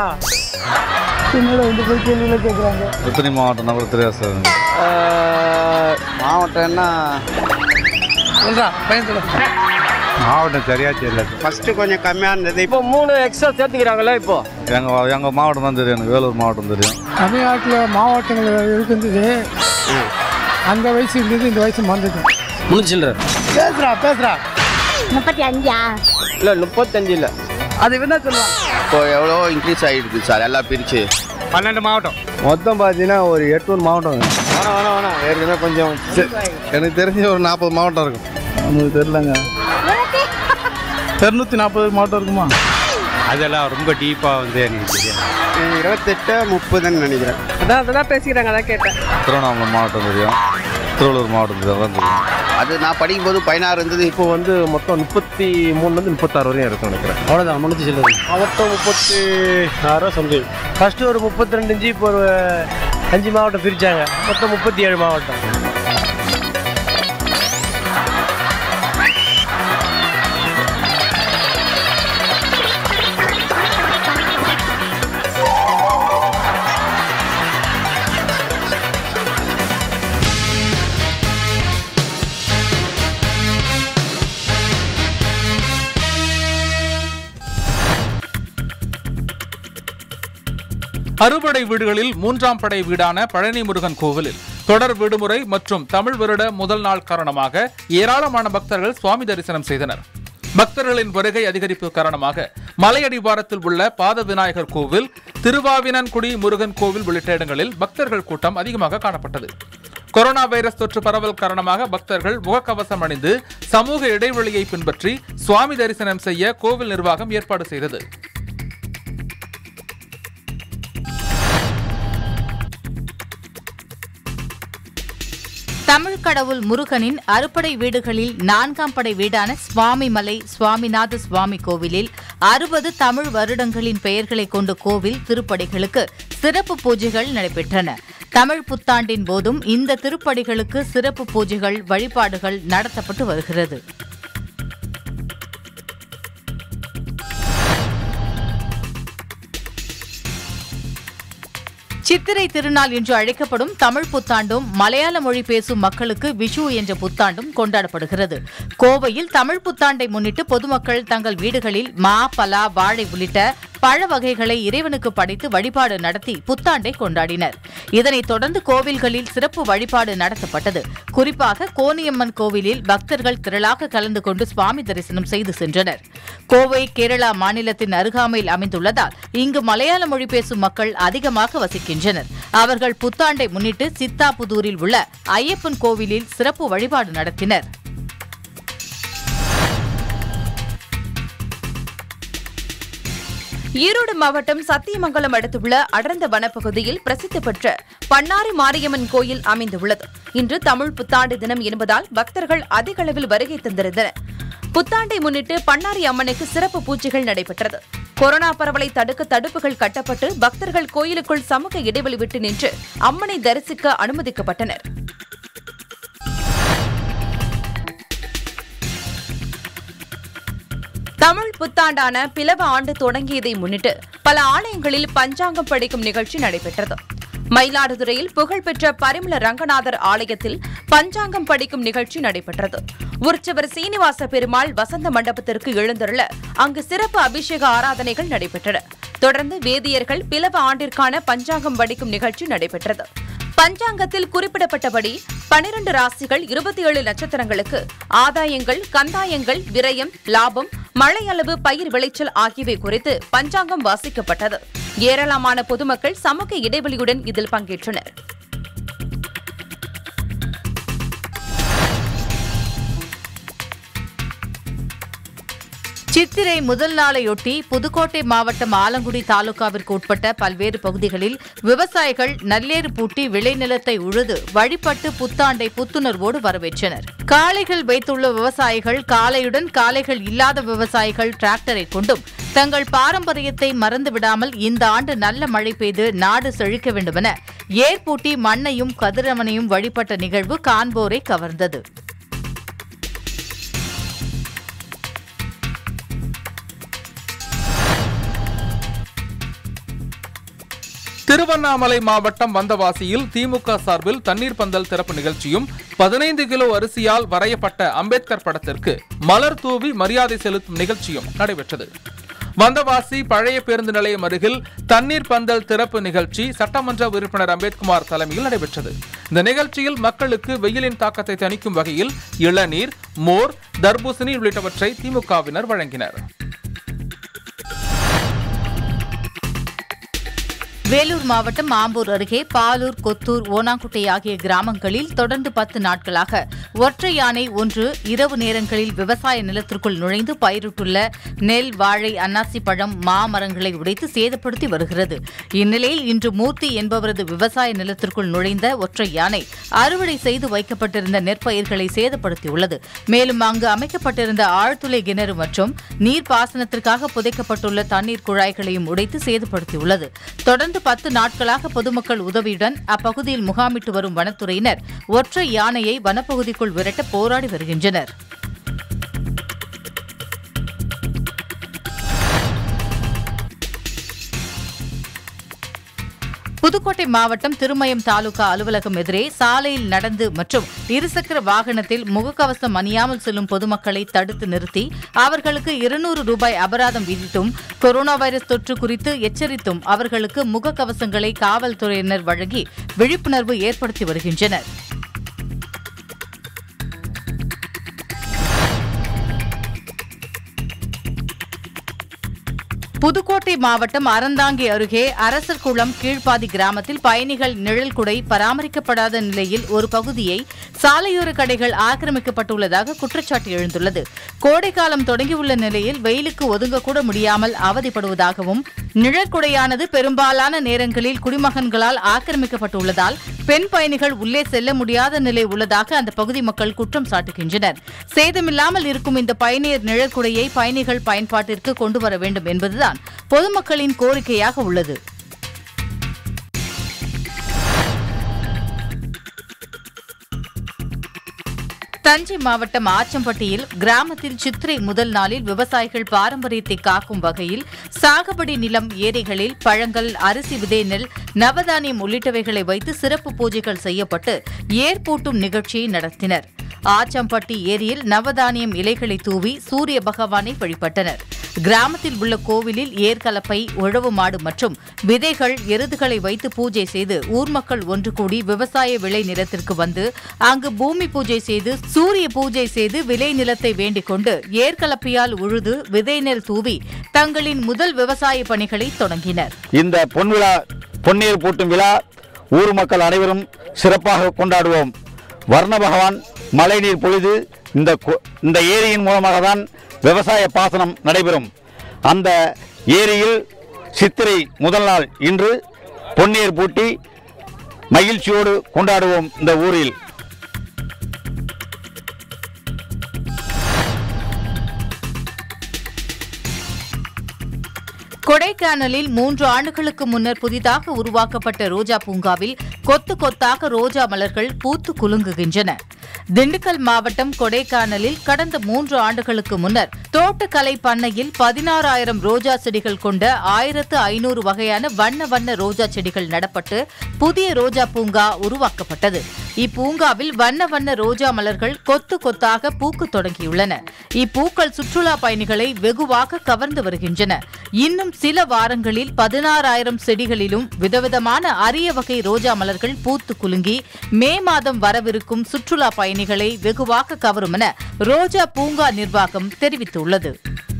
[SPEAKER 8] எத்தனை மாவட்டம் நம்பர் தெரியாது சார்
[SPEAKER 6] மாவட்டம்னா சொல்றா பையன் சொல்லு
[SPEAKER 8] மாவட்டம் சரியா தெரியல
[SPEAKER 6] ஃபர்ஸ்ட் கொஞ்சம் கம்மியாக இருந்தது இப்போ மூணு எக்ஸ்ட்ரா சேர்த்துக்கிறாங்களே இப்போ
[SPEAKER 8] எங்கள் எங்கள் மாவட்டம் தான் தெரியும் எனக்கு வேலூர் மாவட்டம் தெரியும்
[SPEAKER 9] தமிழ்நாட்டில் மாவட்டங்கள் இருக்கின்றது அந்த வயசு இருந்தது இந்த வயசு மறந்துது
[SPEAKER 6] முடிச்சில்ற பேசுறா பேசுறா
[SPEAKER 7] முப்பத்தி அஞ்சா
[SPEAKER 6] இல்லை முப்பத்தஞ்சு இல்லை அது என்ன சொல்லுவாங்க
[SPEAKER 5] இப்போ எவ்வளோ இன்க்ரீஸ் ஆகிருக்கு சார் எல்லாம் பிரிச்சு
[SPEAKER 9] பன்னெண்டு மாவட்டம்
[SPEAKER 8] மொத்தம் பார்த்தீங்கன்னா ஒரு எட்நூறு மாவட்டம்
[SPEAKER 6] வேணாம் வேணாம் வேணாம் ஏற்கனவே கொஞ்சம்
[SPEAKER 8] எனக்கு தெரிஞ்ச ஒரு நாற்பது மாவட்டம் இருக்கும் நமக்கு தெரிலங்க இரநூத்தி நாற்பது மாவட்டம் இருக்குமா
[SPEAKER 9] அதெல்லாம் ரொம்ப டீப்பாக வந்து எனக்கு தெரியும்
[SPEAKER 6] இருபத்தெட்டு முப்பதுன்னு நினைக்கிறேன் அதான் அதான் பேசிக்கிறாங்க அதான் கேட்டேன்
[SPEAKER 8] திருவண்ணாமலை மாவட்டம் தெரியும் திருவள்ளூர் மாவட்டம் தெரியும் அதான் தெரியும்
[SPEAKER 5] அது நான் படிக்கும்போது பதினாறு இருந்தது
[SPEAKER 10] இப்போ வந்து மொத்தம் முப்பத்தி மூணுலேருந்து முப்பத்தாறு வரையும் இருக்கும் நினைக்கிறேன்
[SPEAKER 6] அவ்வளோதான் முடிஞ்சு சொல்லுது
[SPEAKER 10] மாவட்டம் முப்பத்தி ஆறு சம்திங் ஃபர்ஸ்ட் ஒரு முப்பத்தி ரெண்டு இஞ்சி இப்போ ஒரு அஞ்சு மாவட்டம் பிரித்தாங்க மொத்தம் முப்பத்தி ஏழு மாவட்டம்
[SPEAKER 2] அறுபடை வீடுகளில் மூன்றாம் படை வீடான பழனி முருகன் கோவிலில் தொடர் விடுமுறை மற்றும் தமிழ் வருட முதல் நாள் காரணமாக ஏராளமான பக்தர்கள் சுவாமி தரிசனம் செய்தனர் பக்தர்களின் வருகை அதிகரிப்பு காரணமாக மலையடிவாரத்தில் உள்ள பாத விநாயகர் கோவில் திருவாவினன்குடி முருகன் கோவில் உள்ளிட்ட இடங்களில் பக்தர்கள் கூட்டம் அதிகமாக காணப்பட்டது கொரோனா வைரஸ் தொற்று பரவல் காரணமாக பக்தர்கள் முகக்கவசம் அணிந்து சமூக இடைவெளியை பின்பற்றி சுவாமி தரிசனம் செய்ய கோவில் நிர்வாகம் ஏற்பாடு செய்தது
[SPEAKER 4] தமிழ் கடவுள் முருகனின் அறுபடை வீடுகளில் நான்காம் படை வீடான சுவாமிமலை சுவாமிநாத சுவாமி கோவிலில் அறுபது தமிழ் வருடங்களின் பெயர்களை கொண்ட கோவில் திருப்படிகளுக்கு சிறப்பு பூஜைகள் நடைபெற்றன தமிழ் புத்தாண்டின் போதும் இந்த திருப்படிகளுக்கு சிறப்பு பூஜைகள் வழிபாடுகள் நடத்தப்பட்டு வருகிறது சித்திரை திருநாள் என்று அழைக்கப்படும் தமிழ் புத்தாண்டும் மலையாள மொழி பேசும் மக்களுக்கு விஷு என்ற புத்தாண்டும் கொண்டாடப்படுகிறது கோவையில் தமிழ் புத்தாண்டை முன்னிட்டு பொதுமக்கள் தங்கள் வீடுகளில் மா பலா வாழை உள்ளிட்ட பழ வகைகளை இறைவனுக்கு படைத்து வழிபாடு நடத்தி புத்தாண்டை கொண்டாடினர் இதனைத் தொடர்ந்து கோவில்களில் சிறப்பு வழிபாடு நடத்தப்பட்டது குறிப்பாக கோனியம்மன் கோவிலில் பக்தர்கள் திரளாக கலந்து கொண்டு சுவாமி தரிசனம் செய்து சென்றனர் கோவை கேரளா மாநிலத்தின் அருகாமையில் அமைந்துள்ளதால் இங்கு மலையாள மொழி பேசும் மக்கள் அதிகமாக வசிக்கின்றனர் அவர்கள் புத்தாண்டை முன்னிட்டு சித்தாபுதூரில் உள்ள ஐயப்பன் கோவிலில் சிறப்பு வழிபாடு நடத்தினர்
[SPEAKER 1] ஈரோடு மாவட்டம் சத்தியமங்கலம் அடுத்துள்ள அடர்ந்த வனப்பகுதியில் பிரசித்தி பெற்ற பண்ணாரி மாரியம்மன் கோயில் அமைந்துள்ளது இன்று தமிழ் புத்தாண்டு தினம் என்பதால் பக்தர்கள் அதிக அளவில் வருகை தந்திருந்தனர் புத்தாண்டை முன்னிட்டு பண்ணாரி அம்மனுக்கு சிறப்பு பூஜைகள் நடைபெற்றது கொரோனா பரவலை தடுக்க தடுப்புகள் கட்டப்பட்டு பக்தர்கள் கோயிலுக்குள் சமூக இடைவெளி விட்டு நின்று அம்மனை தரிசிக்க அனுமதிக்கப்பட்டனர் தமிழ் புத்தாண்டான பிளவ ஆண்டு தொடங்கியதை முன்னிட்டு பல ஆலயங்களில் பஞ்சாங்கம் படிக்கும் நிகழ்ச்சி நடைபெற்றது மயிலாடுதுறையில் புகழ்பெற்ற பரிமள ரங்கநாதர் ஆலயத்தில் பஞ்சாங்கம் படிக்கும் நிகழ்ச்சி நடைபெற்றது உற்சவர் சீனிவாச பெருமாள் வசந்த மண்டபத்திற்கு எழுந்தருள அங்கு சிறப்பு அபிஷேக ஆராதனைகள் நடைபெற்றன தொடர்ந்து வேதியர்கள் பிளவ ஆண்டிற்கான பஞ்சாங்கம் படிக்கும் நிகழ்ச்சி நடைபெற்றது பஞ்சாங்கத்தில் குறிப்பிடப்பட்டபடி பனிரண்டு ராசிகள் இருபத்தி ஏழு நட்சத்திரங்களுக்கு ஆதாயங்கள் கந்தாயங்கள் விரயம் லாபம் மழை அளவு பயிர் விளைச்சல் ஆகியவை குறித்து பஞ்சாங்கம் வாசிக்கப்பட்டது ஏராளமான பொதுமக்கள் சமூக இடைவெளியுடன் இதில் பங்கேற்றனர்
[SPEAKER 4] சித்திரை முதல் நாளையொட்டி புதுக்கோட்டை மாவட்டம் ஆலங்குடி தாலுகாவிற்கு உட்பட்ட பல்வேறு பகுதிகளில் விவசாயிகள் நல்லேறு பூட்டி விளைநிலத்தை உழுது வழிபட்டு புத்தாண்டை புத்துணர்வோடு வரவேற்றனர் காளைகள் வைத்துள்ள விவசாயிகள் காளையுடன் காளைகள் இல்லாத விவசாயிகள் டிராக்டரை கொண்டும் தங்கள் பாரம்பரியத்தை மறந்துவிடாமல் இந்த ஆண்டு நல்ல மழை பெய்து நாடு செழிக்க வேண்டுமென ஏர் பூட்டி மண்ணையும் கதிரவனையும் வழிபட்ட நிகழ்வு காண்போரை கவர்ந்தது
[SPEAKER 2] திருவண்ணாமலை மாவட்டம் வந்தவாசியில் திமுக சார்பில் தண்ணீர் பந்தல் திறப்பு நிகழ்ச்சியும் பதினைந்து கிலோ அரிசியால் வரையப்பட்ட அம்பேத்கர் படத்திற்கு மலர் தூவி மரியாதை செலுத்தும் நிகழ்ச்சியும் நடைபெற்றது வந்தவாசி பழைய பேருந்து நிலையம் அருகில் தண்ணீர் பந்தல் திறப்பு நிகழ்ச்சி சட்டமன்ற உறுப்பினர் அம்பேத்குமார் தலைமையில் நடைபெற்றது இந்த நிகழ்ச்சியில் மக்களுக்கு வெயிலின் தாக்கத்தை தணிக்கும் வகையில் இளநீர் மோர் தர்பூசணி உள்ளிட்டவற்றை திமுகவினர் வழங்கினர்
[SPEAKER 4] வேலூர் மாவட்டம் ஆம்பூர் அருகே பாலூர் கொத்தூர் ஓனாங்குட்டை ஆகிய கிராமங்களில் தொடர்ந்து பத்து நாட்களாக ஒற்றை யானை ஒன்று இரவு நேரங்களில் விவசாய நிலத்திற்குள் நுழைந்து பயிரிட்டுள்ள நெல் வாழை அன்னாசி பழம் மாமரங்களை உடைத்து சேதப்படுத்தி வருகிறது இந்நிலையில் இன்று மூர்த்தி என்பவரது விவசாய நிலத்திற்குள் நுழைந்த ஒற்றை யானை அறுவடை செய்து வைக்கப்பட்டிருந்த நெற்பயிர்களை சேதப்படுத்தியுள்ளது மேலும் அங்கு அமைக்கப்பட்டிருந்த ஆழ்துளை கிணறு மற்றும் நீர்ப்பாசனத்திற்காக புதைக்கப்பட்டுள்ள தண்ணீர் குழாய்களையும் உடைத்து சேதப்படுத்தியுள்ளது தொடர்ந்து பத்து நாட்களாக பொதுமக்கள் உதவியுடன் அப்பகுதியில் முகாமிட்டு வரும் வனத்துறையினர் ஒற்றை யானையை வனப்பகுதிக்குள் விரட்ட போராடி வருகின்றனர் புதுக்கோட்டை மாவட்டம் திருமயம் தாலுகா அலுவலகம் எதிரே சாலையில் நடந்து மற்றும் இருசக்கர வாகனத்தில் முகக்கவசம் அணியாமல் செல்லும் பொதுமக்களை தடுத்து நிறுத்தி அவர்களுக்கு இருநூறு ரூபாய் அபராதம் விதித்தும் கொரோனா வைரஸ் தொற்று குறித்து எச்சரித்தும் அவர்களுக்கு முகக்கவசங்களை காவல்துறையினர் வழங்கி விழிப்புணர்வு ஏற்படுத்தி வருகின்றனர் புதுக்கோட்டை மாவட்டம் அறந்தாங்கி அருகே அரசர் குளம் கீழ்ப்பாதி கிராமத்தில் பயணிகள் நிழல் குடை பராமரிக்கப்படாத நிலையில் ஒரு பகுதியை சாலையோர கடைகள் ஆக்கிரமிக்கப்பட்டுள்ளதாக குற்றச்சாட்டு எழுந்துள்ளது கோடைக்காலம் தொடங்கியுள்ள நிலையில் வெயிலுக்கு ஒதுங்கக்கூட முடியாமல் அவதிப்படுவதாகவும் நிழற்குடையானது பெரும்பாலான நேரங்களில் குடிமகன்களால் ஆக்கிரமிக்கப்பட்டுள்ளதால் பெண் பயணிகள் உள்ளே செல்ல முடியாத நிலை உள்ளதாக அந்த பகுதி மக்கள் குற்றம் சாட்டுகின்றனர் சேதமில்லாமல் இருக்கும் இந்த பயணியர் நிழற்குடையை பயணிகள் பயன்பாட்டிற்கு கொண்டு வர வேண்டும் என்பதுதான் பொதுமக்களின் கோரிக்கையாக உள்ளது தஞ்சை மாவட்டம் ஆச்சம்பட்டியில் கிராமத்தில் சித்திரை முதல் நாளில் விவசாயிகள் பாரம்பரியத்தை காக்கும் வகையில் சாகுபடி நிலம் ஏரிகளில் பழங்கள் அரிசி விதை நெல் நவதானியம் உள்ளிட்டவைகளை வைத்து சிறப்பு பூஜைகள் செய்யப்பட்டு ஏர்பூட்டும் நிகழ்ச்சியை நடத்தினர் ஆச்சம்பட்டி ஏரியில் நவதானியம் இலைகளை தூவி சூரிய பகவானை வழிபட்டனர் கிராமத்தில் உள்ள கோவிலில் ஏர்கலப்பை உழவு மாடு மற்றும் விதைகள் எருதுகளை வைத்து பூஜை செய்து ஊர் மக்கள் ஒன்று கூடி விவசாய விளை நிலத்திற்கு வந்து அங்கு பூமி பூஜை செய்து சூரிய பூஜை செய்து விளை நிலத்தை வேண்டிக் கொண்டு ஏர்கலப்பையால் உழுது விதை நெல் தூவி தங்களின் முதல் விவசாய பணிகளை தொடங்கினர்
[SPEAKER 11] இந்த பொன்விழா பொன்னீர் பூட்டும் விழா ஊர் மக்கள் அனைவரும் சிறப்பாக கொண்டாடுவோம் வர்ண பகவான் மழைநீர் பொழுது இந்த கு- இந்த ஏரியின் மூலமாக தான் விவசாய பாசனம் நடைபெறும் அந்த ஏரியில் சித்திரை முதல் நாள் இன்று பொன்னீர் பூட்டி மகிழ்ச்சியோடு கொண்டாடுவோம் இந்த ஊரில்
[SPEAKER 4] கொடைக்கானல் கொடைக்கானலில் மூன்று ஆண்டுகளுக்கு முன்னர் புதிதாக உருவாக்கப்பட்ட ரோஜா பூங்காவில் கொத்து கொத்தாக ரோஜா மலர்கள் பூத்து குலுங்குகின்றன திண்டுக்கல் மாவட்டம் கொடைக்கானலில் கடந்த மூன்று ஆண்டுகளுக்கு முன்னர் தோட்டக்கலை பண்ணையில் பதினாறாயிரம் ரோஜா செடிகள் கொண்ட ஆயிரத்து ஐநூறு வகையான வண்ண வண்ண ரோஜா செடிகள் நடப்பட்டு புதிய ரோஜா பூங்கா உருவாக்கப்பட்டது இப்பூங்காவில் வண்ண வண்ண ரோஜா மலர்கள் கொத்து கொத்தாக பூக்கு தொடங்கியுள்ளன இப்பூக்கள் சுற்றுலா பயணிகளை வெகுவாக கவர்ந்து வருகின்றன இன்னும் சில வாரங்களில் பதினாறாயிரம் செடிகளிலும் விதவிதமான அரிய வகை ரோஜா மலர்கள் பூத்து குலுங்கி மே மாதம் வரவிருக்கும் சுற்றுலா பயணிகளை வெகுவாக கவரும் என ரோஜா பூங்கா நிர்வாகம் தெரிவித்துள்ளது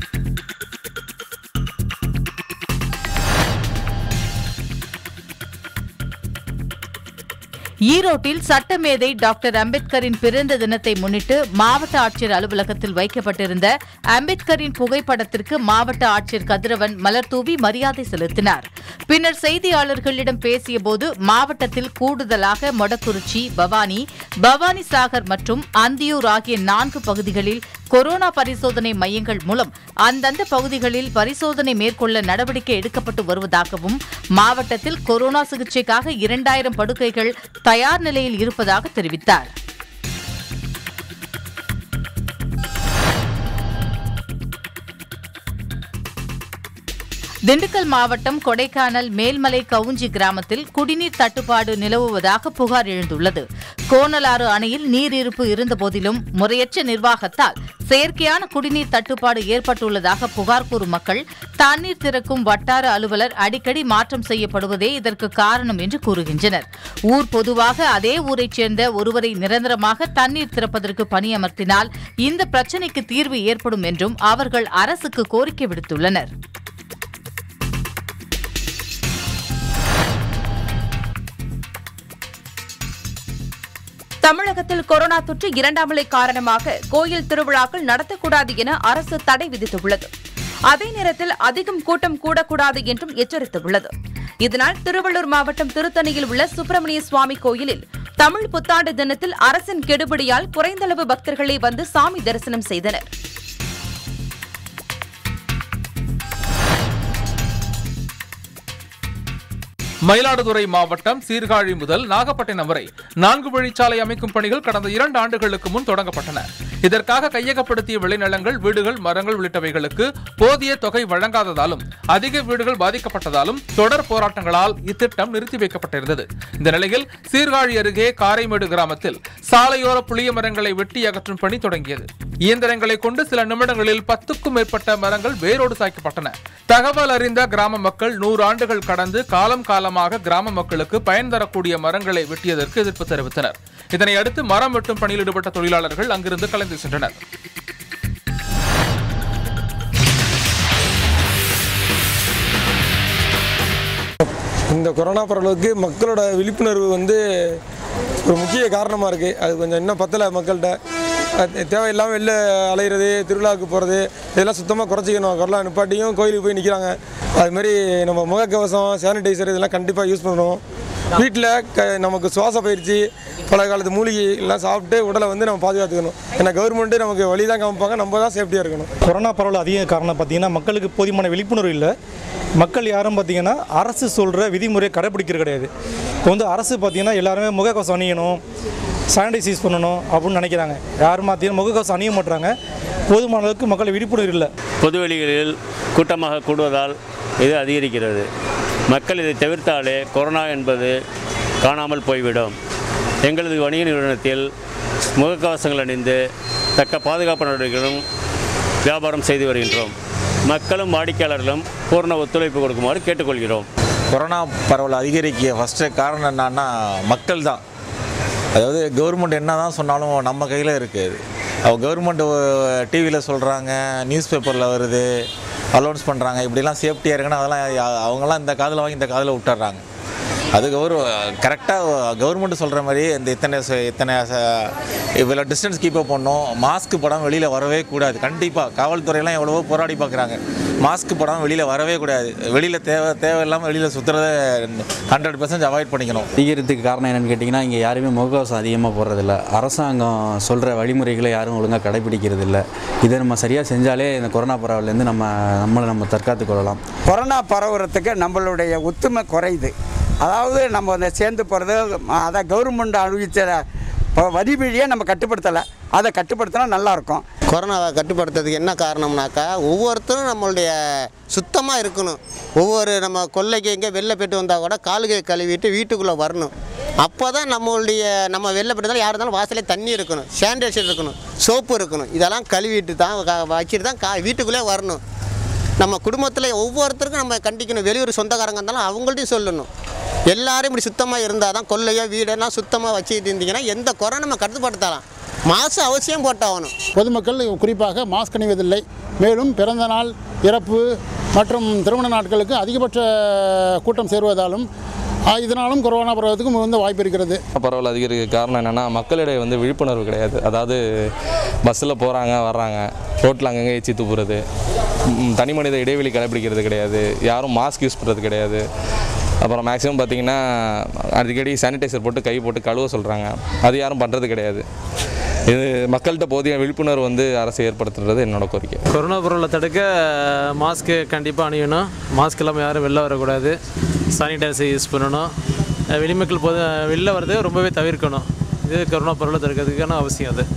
[SPEAKER 4] ஈரோட்டில் சட்டமேதை டாக்டர் அம்பேத்கரின் பிறந்த தினத்தை முன்னிட்டு மாவட்ட ஆட்சியர் அலுவலகத்தில் வைக்கப்பட்டிருந்த அம்பேத்கரின் புகைப்படத்திற்கு மாவட்ட ஆட்சியர் கதிரவன் மலர்தூவி மரியாதை செலுத்தினார் பின்னர் செய்தியாளர்களிடம் பேசியபோது மாவட்டத்தில் கூடுதலாக மொடக்குறிச்சி பவானி பவானி சாகர் மற்றும் அந்தியூர் ஆகிய நான்கு பகுதிகளில் கொரோனா பரிசோதனை மையங்கள் மூலம் அந்தந்த பகுதிகளில் பரிசோதனை மேற்கொள்ள நடவடிக்கை எடுக்கப்பட்டு வருவதாகவும் மாவட்டத்தில் கொரோனா சிகிச்சைக்காக இரண்டாயிரம் படுக்கைகள் தயார் நிலையில் இருப்பதாக தெரிவித்தார் திண்டுக்கல் மாவட்டம் கொடைக்கானல் மேல்மலை கவுஞ்சி கிராமத்தில் குடிநீர் தட்டுப்பாடு நிலவுவதாக புகார் எழுந்துள்ளது கோணலாறு அணையில் நீர் இருப்பு இருந்தபோதிலும் முறையற்ற நிர்வாகத்தால் செயற்கையான குடிநீர் தட்டுப்பாடு ஏற்பட்டுள்ளதாக புகார் கூறும் மக்கள் தண்ணீர் திறக்கும் வட்டார அலுவலர் அடிக்கடி மாற்றம் செய்யப்படுவதே இதற்கு காரணம் என்று கூறுகின்றனர் ஊர் பொதுவாக அதே ஊரைச் சேர்ந்த ஒருவரை நிரந்தரமாக தண்ணீர் திறப்பதற்கு பணியமர்த்தினால் இந்த பிரச்சினைக்கு தீர்வு ஏற்படும் என்றும் அவர்கள் அரசுக்கு கோரிக்கை விடுத்துள்ளனர்
[SPEAKER 1] தமிழகத்தில் கொரோனா தொற்று இரண்டாம் நிலை காரணமாக கோயில் திருவிழாக்கள் நடத்தக்கூடாது என அரசு தடை விதித்துள்ளது அதே நேரத்தில் அதிகம் கூட்டம் கூடக்கூடாது என்றும் எச்சரித்துள்ளது இதனால் திருவள்ளூர் மாவட்டம் திருத்தணியில் உள்ள சுப்பிரமணிய சுவாமி கோயிலில் தமிழ் புத்தாண்டு தினத்தில் அரசின் கெடுபிடியால் குறைந்தளவு பக்தர்களே வந்து சாமி தரிசனம் செய்தனர்
[SPEAKER 2] மயிலாடுதுறை மாவட்டம் சீர்காழி முதல் நாகப்பட்டினம் வரை நான்கு வழிச்சாலை அமைக்கும் பணிகள் கடந்த இரண்டு ஆண்டுகளுக்கு முன் தொடங்கப்பட்டன இதற்காக கையகப்படுத்திய விளைநிலங்கள் வீடுகள் மரங்கள் உள்ளிட்டவைகளுக்கு போதிய தொகை வழங்காததாலும் அதிக வீடுகள் பாதிக்கப்பட்டதாலும் தொடர் போராட்டங்களால் இத்திட்டம் நிறுத்தி வைக்கப்பட்டிருந்தது இந்த நிலையில் சீர்காழி அருகே காரைமேடு கிராமத்தில் சாலையோர புளிய மரங்களை வெட்டி அகற்றும் பணி தொடங்கியது இயந்திரங்களை கொண்டு சில நிமிடங்களில் பத்துக்கும் மேற்பட்ட மரங்கள் வேரோடு சாய்க்கப்பட்டன தகவல் அறிந்த கிராம மக்கள் நூறு ஆண்டுகள் கடந்து காலம் காலமாக கிராம மக்களுக்கு பயன் தரக்கூடிய மரங்களை வெட்டியதற்கு எதிர்ப்பு தெரிவித்தனர் இதனை அடுத்து மரம் வெட்டும் பணியில் ஈடுபட்ட தொழிலாளர்கள் அங்கிருந்து கலைந்து சென்றனர்
[SPEAKER 12] இந்த கொரோனா பரவலுக்கு மக்களோட விழிப்புணர்வு வந்து ஒரு முக்கிய காரணமாக இருக்குது அது கொஞ்சம் இன்னும் பத்தலை மக்கள்கிட்ட அது தேவையில்லாமல் வெளில அலையிறது திருவிழாவுக்கு போகிறது இதெல்லாம் சுத்தமாக குறைச்சிக்கணும் கொரோனா நிப்பாட்டியும் கோயிலுக்கு போய் நிற்கிறாங்க அதுமாரி நம்ம முகக்கவசம் சானிடைசர் இதெல்லாம் கண்டிப்பாக யூஸ் பண்ணணும் வீட்டில் க நமக்கு சுவாச பயிற்சி பல காலத்து மூலிகை எல்லாம் சாப்பிட்டு உடலை வந்து நம்ம பாதுகாத்துக்கணும் ஏன்னா கவர்மெண்ட்டு நமக்கு வழி தான் காமிப்பாங்க நம்ம தான் சேஃப்டியாக இருக்கணும்
[SPEAKER 13] கொரோனா பரவல் அதிக காரணம் பார்த்தீங்கன்னா மக்களுக்கு போதியமான விழிப்புணர்வு இல்லை மக்கள் யாரும் பார்த்தீங்கன்னா அரசு சொல்கிற விதிமுறையை கடைப்பிடிக்கிறது கிடையாது இப்போ வந்து அரசு பார்த்தீங்கன்னா எல்லாருமே முகக்கவசம் அணியணும் சானிடைஸ் யூஸ் பண்ணணும் அப்படின்னு நினைக்கிறாங்க யாரும் பார்த்தீங்கன்னா முகக்கவசம் அணிய மாட்டுறாங்க போதுமான அளவுக்கு மக்கள் விழிப்புணர்வு இல்லை
[SPEAKER 14] பொதுவெளிகளில் கூட்டமாக கூடுவதால் இது அதிகரிக்கிறது மக்கள் இதை தவிர்த்தாலே கொரோனா என்பது காணாமல் போய்விடும் எங்களது வணிக நிறுவனத்தில் முகக்கவசங்கள் அணிந்து தக்க பாதுகாப்பு நடவடிக்கைகளும் வியாபாரம் செய்து வருகின்றோம் மக்களும் வாடிக்கையாளர்களும் பூர்ண ஒத்துழைப்பு கொடுக்குமாறு கேட்டுக்கொள்கிறோம்
[SPEAKER 15] கொரோனா பரவல் அதிகரிக்க ஃபஸ்ட்டு காரணம் என்னன்னா மக்கள் தான் அதாவது கவர்மெண்ட் என்ன தான் சொன்னாலும் நம்ம கையில் இருக்குது அவங்க கவர்மெண்ட் டிவியில் சொல்கிறாங்க நியூஸ் பேப்பரில் வருது அலௌன்ஸ் பண்ணுறாங்க இப்படிலாம் சேஃப்டியாக இருக்குன்னா அதெல்லாம் யா- அவங்கெல்லாம் இந்த காதில் வாங்கி இந்த காதில் விட்டுறாங்க அது கௌர கரெக்டாக கவர்மெண்ட் சொல்கிற மாதிரி இந்த இத்தனை ச- இத்தனை ச- இவ்வளோ டிஸ்டன்ஸ் கீப் அப் பண்ணணும் மாஸ்க் போடாமல் வெளியில் வரவே கூடாது கண்டிப்பாக காவல்துறையெல்லாம் எவ்வளவோ போராடி பார்க்குறாங்க மாஸ்க் போடாமல் வெளியில் வரவே கூடாது வெளியில் தேவை தேவையில்லாமல் வெளியில் சுற்றுறத ஹண்ட்ரட் பர்சன்ட் அவாய்ட் பண்ணிக்கணும்
[SPEAKER 16] அதிகரித்துக்கு காரணம் என்னன்னு கேட்டிங்கன்னா இங்கே யாருமே முகக்கவசம் அதிகமாக போடுறதில்ல அரசாங்கம் சொல்கிற வழிமுறைகளை யாரும் ஒழுங்காக கடைபிடிக்கிறது இல்லை இதை நம்ம சரியாக செஞ்சாலே இந்த கொரோனா பரவலேருந்து நம்ம நம்மளை நம்ம தற்காத்துக் கொள்ளலாம்
[SPEAKER 17] கொரோனா பரவுறதுக்கு நம்மளுடைய ஒத்துமை குறையுது அதாவது நம்ம அந்த சேர்ந்து போகிறது அதை கவர்மெண்ட் அறிவித்த இப்போ வரிவழியை நம்ம கட்டுப்படுத்தலை அதை கட்டுப்படுத்தினா நல்லாயிருக்கும்
[SPEAKER 18] கொரோனாவை கட்டுப்படுத்துறதுக்கு என்ன காரணம்னாக்கா ஒவ்வொருத்தரும் நம்மளுடைய சுத்தமாக இருக்கணும் ஒவ்வொரு நம்ம கொல்லைக்கு எங்கே வெளில போயிட்டு வந்தால் கூட கால்கை கழுவிட்டு வீட்டுக்குள்ளே வரணும் அப்போ தான் நம்மளுடைய நம்ம வெளில போயிட்டு வந்தாலும் யார் இருந்தாலும் வாசலே தண்ணி இருக்கணும் சானிடைசர் இருக்கணும் சோப்பு இருக்கணும் இதெல்லாம் கழுவிட்டு தான் க- வச்சுட்டு தான் கா வீட்டுக்குள்ளே வரணும் நம்ம குடும்பத்தில் ஒவ்வொருத்தருக்கும் நம்ம கண்டிக்கணும் வெளியூர் சொந்தக்காரங்க இருந்தாலும் அவங்கள்ட்டையும் சொல்லணும் எல்லாரும் இப்படி சுத்தமாக இருந்தால் தான் கொல்லையோ வீடெல்லாம் சுத்தமாக வச்சுக்கிட்டு இருந்தீங்கன்னா எந்த கொரோனா நம்ம கட்டுப்படுத்தலாம் மாசு அவசியம் போட்டாகணும்
[SPEAKER 19] பொதுமக்கள் குறிப்பாக மாஸ்க் அணிவதில்லை மேலும் பிறந்த நாள் இறப்பு மற்றும் திருமண நாட்களுக்கு அதிகபட்ச கூட்டம் சேருவதாலும் ஆ, இதனாலும் கொரோனா பரவத்துக்கு மிகுந்த வாய்ப்பு இருக்கிறது
[SPEAKER 20] பரவல் அதிகரிக்க காரணம் என்னென்னா மக்களிடையே வந்து விழிப்புணர்வு கிடையாது அதாவது பஸ்ஸில் போகிறாங்க வர்றாங்க ரோட்டில் அங்கங்கே எச்சி துப்புறது ம், தனி மனித இடைவெளி கடைபிடிக்கிறது கிடையாது யாரும் மாஸ்க் யூஸ் பண்ணுறது கிடையாது அப்புறம் மேக்ஸிமம் பார்த்தீங்கன்னா அடிக்கடி சானிடைசர் போட்டு கை போட்டு கழுவ சொல்கிறாங்க அது யாரும் பண்ணுறது கிடையாது இது மக்கள்கிட்ட போதிய விழிப்புணர்வு வந்து அரசு ஏற்படுத்துறது என்னோட கோரிக்கை
[SPEAKER 21] கொரோனா பரவலை தடுக்க மாஸ்க்கு கண்டிப்பாக அணியணும் மாஸ்க் இல்லாமல் யாரும் வெளில வரக்கூடாது சானிடைசர் யூஸ் பண்ணணும் அஹ் வெளிமக்கள் பொது வெளில வரது ரொம்பவே தவிர்க்கணும் இது கொரோனா பரவலை தடுக்கிறதுக்கான அவசியம் அது